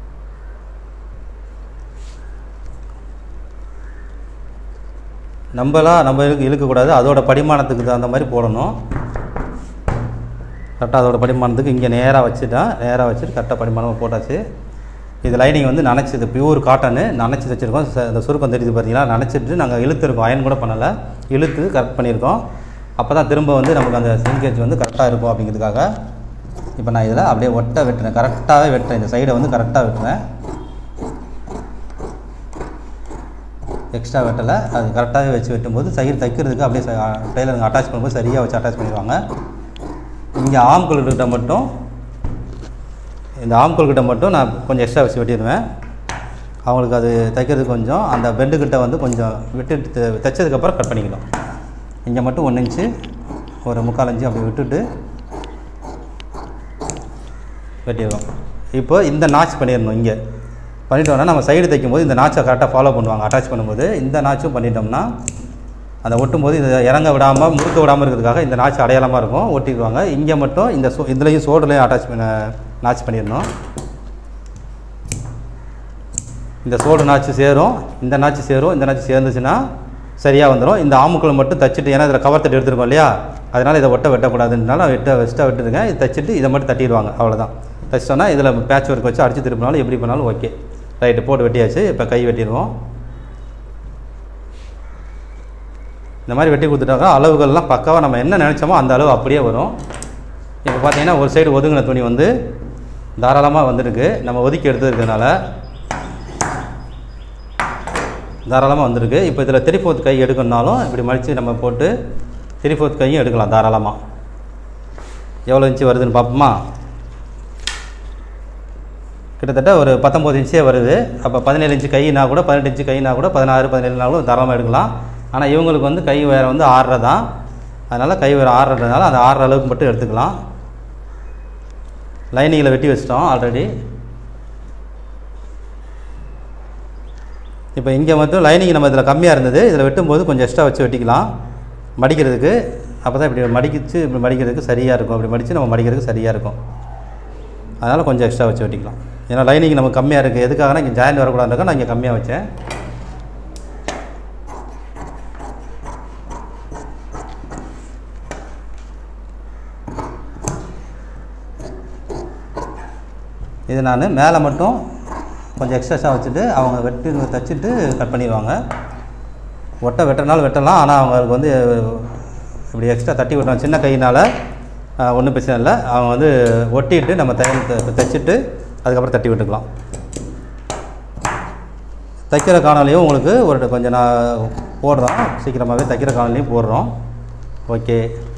நம்மளாம் நம்ம இழுக்க இழுக்கக்கூடாது அதோட படிமானத்துக்கு தகுந்த மாதிரி போடணும் கரெக்டாக அதோட படிமானத்துக்கு இங்கே நேராக வச்சுட்டேன் நேராக வச்சுட்டு கரெக்டாக படிமானமாக போட்டாச்சு இது லைனிங் வந்து நனைச்சது பியூர் காட்டனு நனைச்சி வச்சுருக்கோம் ச- இந்த சுருக்கம் தெரியுது பார்த்தீங்களா நனைச்சிட்டு நாங்கள் இழுத்துருக்கோம் அயன் கூட பண்ணலை இழுத்து கரெக்ட் பண்ணியிருக்கோம் அப்போ தான் திரும்ப வந்து நமக்கு அந்த சிங்கேஜ் வந்து கரெக்டாக இருக்கும் அப்படிங்கிறதுக்காக இப்போ நான் இதில் அப்படியே ஒட்ட வெட்டுறேன் கரெக்டாகவே வெட்டுறேன் இந்த சைடை வந்து கரெக்டாக வெட்டுறேன் எக்ஸ்ட்ரா வெட்டலை அது கரெக்டாகவே வச்சு வெட்டும்போது சைடு தைக்கிறதுக்கு அப்படியே டெய்லருங்க அட்டாச் பண்ணும்போது சரியாக வச்சு அட்டாச் பண்ணிடுவாங்க இங்கே ஆம்கோல் கிட்ட மட்டும் இந்த ஆம்கோல் கிட்ட மட்டும் நான் கொஞ்சம் எக்ஸ்ட்ரா வச்சு வெட்டிடுவேன் அவங்களுக்கு அது தைக்கிறதுக்கு கொஞ்சம் அந்த பெண்டு கிட்ட வந்து கொஞ்சம் விட்டுட்டு தைச்சதுக்கப்புறம் கட் பண்ணிக்கணும் இங்கே மட்டும் ஒன்று இன்ச்சு ஒரு முக்கால் இன்ச்சு அப்படி விட்டுட்டு வெட்டிடுவோம் இப்போ இந்த நாச் பண்ணிடணும் இங்கே பண்ணிட்டோம்னா நம்ம சைடு தைக்கும்போது இந்த நாச்சை கரெக்டாக ஃபாலோ பண்ணுவாங்க அட்டாச் பண்ணும்போது இந்த நாச்சும் பண்ணிட்டோம்னா அந்த ஒட்டும்போது இதை இறங்க விடாமல் முறுக்க விடாமல் இருக்கிறதுக்காக இந்த நாச்சு அடையாளமாக இருக்கும் ஒட்டிக்குவாங்க இங்கே மட்டும் இந்த சோ இதுலேயும் சோடுலையும் அட்டாச் பண்ண நாச் பண்ணிடணும் இந்த சோடு நாச்சு சேரும் இந்த நாச்சு சேரும் இந்த நாச்சு சேர்ந்துச்சுன்னா சரியாக வந்துடும் இந்த ஆமுக்களை மட்டும் தச்சுட்டு ஏன்னா இதில் கவர் தட்டி எடுத்துருக்கோம் இல்லையா அதனால் இதை ஒட்ட வெட்டக்கூடாதுன்றனால வெட்ட வெஸ்ட்டாக விட்டுருங்க இதை தச்சுட்டு இதை மட்டும் தட்டிடுவாங்க அவ்வளோதான் தச்சிட்டோன்னா இதில் பேட்ச் ஒர்க் வச்சு அடிச்சு திருப்பினாலும் எப்படி பண்ணாலும் ஓகே ரைட்டு போட்டு வெட்டியாச்சு இப்போ கை வெட்டிடுவோம் இந்த மாதிரி வெட்டி கொடுத்துட்டாக்கா அளவுகள்லாம் பக்காவாக நம்ம என்ன நினச்சோமோ அந்த அளவு அப்படியே வரும் இப்போ பார்த்தீங்கன்னா ஒரு சைடு ஒதுங்கின துணி வந்து தாராளமாக வந்திருக்கு நம்ம ஒதுக்கி எடுத்ததுனால தாராளமாக வந்திருக்கு இப்போ இதில் த்ரீ ஃபோர்த் கை எடுக்கணுனாலும் இப்படி மடித்து நம்ம போட்டு த்ரீ ஃபோர்த் கையும் எடுக்கலாம் தாராளமாக எவ்வளோ இன்ச்சு வருதுன்னு பார்ப்போமா கிட்டத்தட்ட ஒரு பத்தொம்போது இன்ச்சே வருது அப்போ பதினேழு இன்ச்சு கைனா கூட பதினெட்டு இன்ச்சு கைனா கூட பதினாறு பதினேழுனாலும் தாராளமாக எடுக்கலாம் ஆனால் இவங்களுக்கு வந்து கை வேறு வந்து ஆறரை தான் அதனால் கை வேறு ஆறுறதுனால அந்த ஆறரை அளவுக்கு மட்டும் எடுத்துக்கலாம் லைனிங்கில் வெட்டி வச்சிட்டோம் ஆல்ரெடி இப்போ இங்கே மட்டும் லைனிங் நம்ம இதில் கம்மியாக இருந்தது இதில் வெட்டும்போது கொஞ்சம் எக்ஸ்ட்ரா வச்சு வெட்டிக்கலாம் மடிக்கிறதுக்கு அப்போ தான் இப்படி மடிக்கிச்சு இப்படி மடிக்கிறதுக்கு சரியாக இருக்கும் இப்படி மடித்து நம்ம மடிக்கிறதுக்கு சரியாக இருக்கும் அதனால் கொஞ்சம் எக்ஸ்ட்ரா வச்சு வெட்டிக்கலாம் ஏன்னா லைனிங் நமக்கு கம்மியாக இருக்குது எதுக்காகனா இங்கே ஜாயின் வரக்கூடாதுக்கா நான் இங்கே கம்மியாக வச்சேன் இது நான் மேலே மட்டும் கொஞ்சம் எக்ஸ்ட்ரா வச்சுட்டு அவங்க வெட்டி தைச்சிட்டு கட் பண்ணிடுவாங்க ஒட்ட வெட்டினாலும் வெட்டலாம் ஆனால் அவங்களுக்கு வந்து இப்படி எக்ஸ்ட்ரா தட்டி விட்டோம் சின்ன கையினால் ஒன்றும் பிரச்சனை இல்லை அவங்க வந்து ஒட்டிட்டு நம்ம தையல் த- தைச்சிட்டு அதுக்கப்புறம் தட்டி விட்டுக்கலாம் தைக்கிற காணொலியும் உங்களுக்கு ஒரு கொஞ்சம் நான் போடுறோம் சீக்கிரமாகவே தைக்கிற காணொலியும் போடுறோம் ஓகே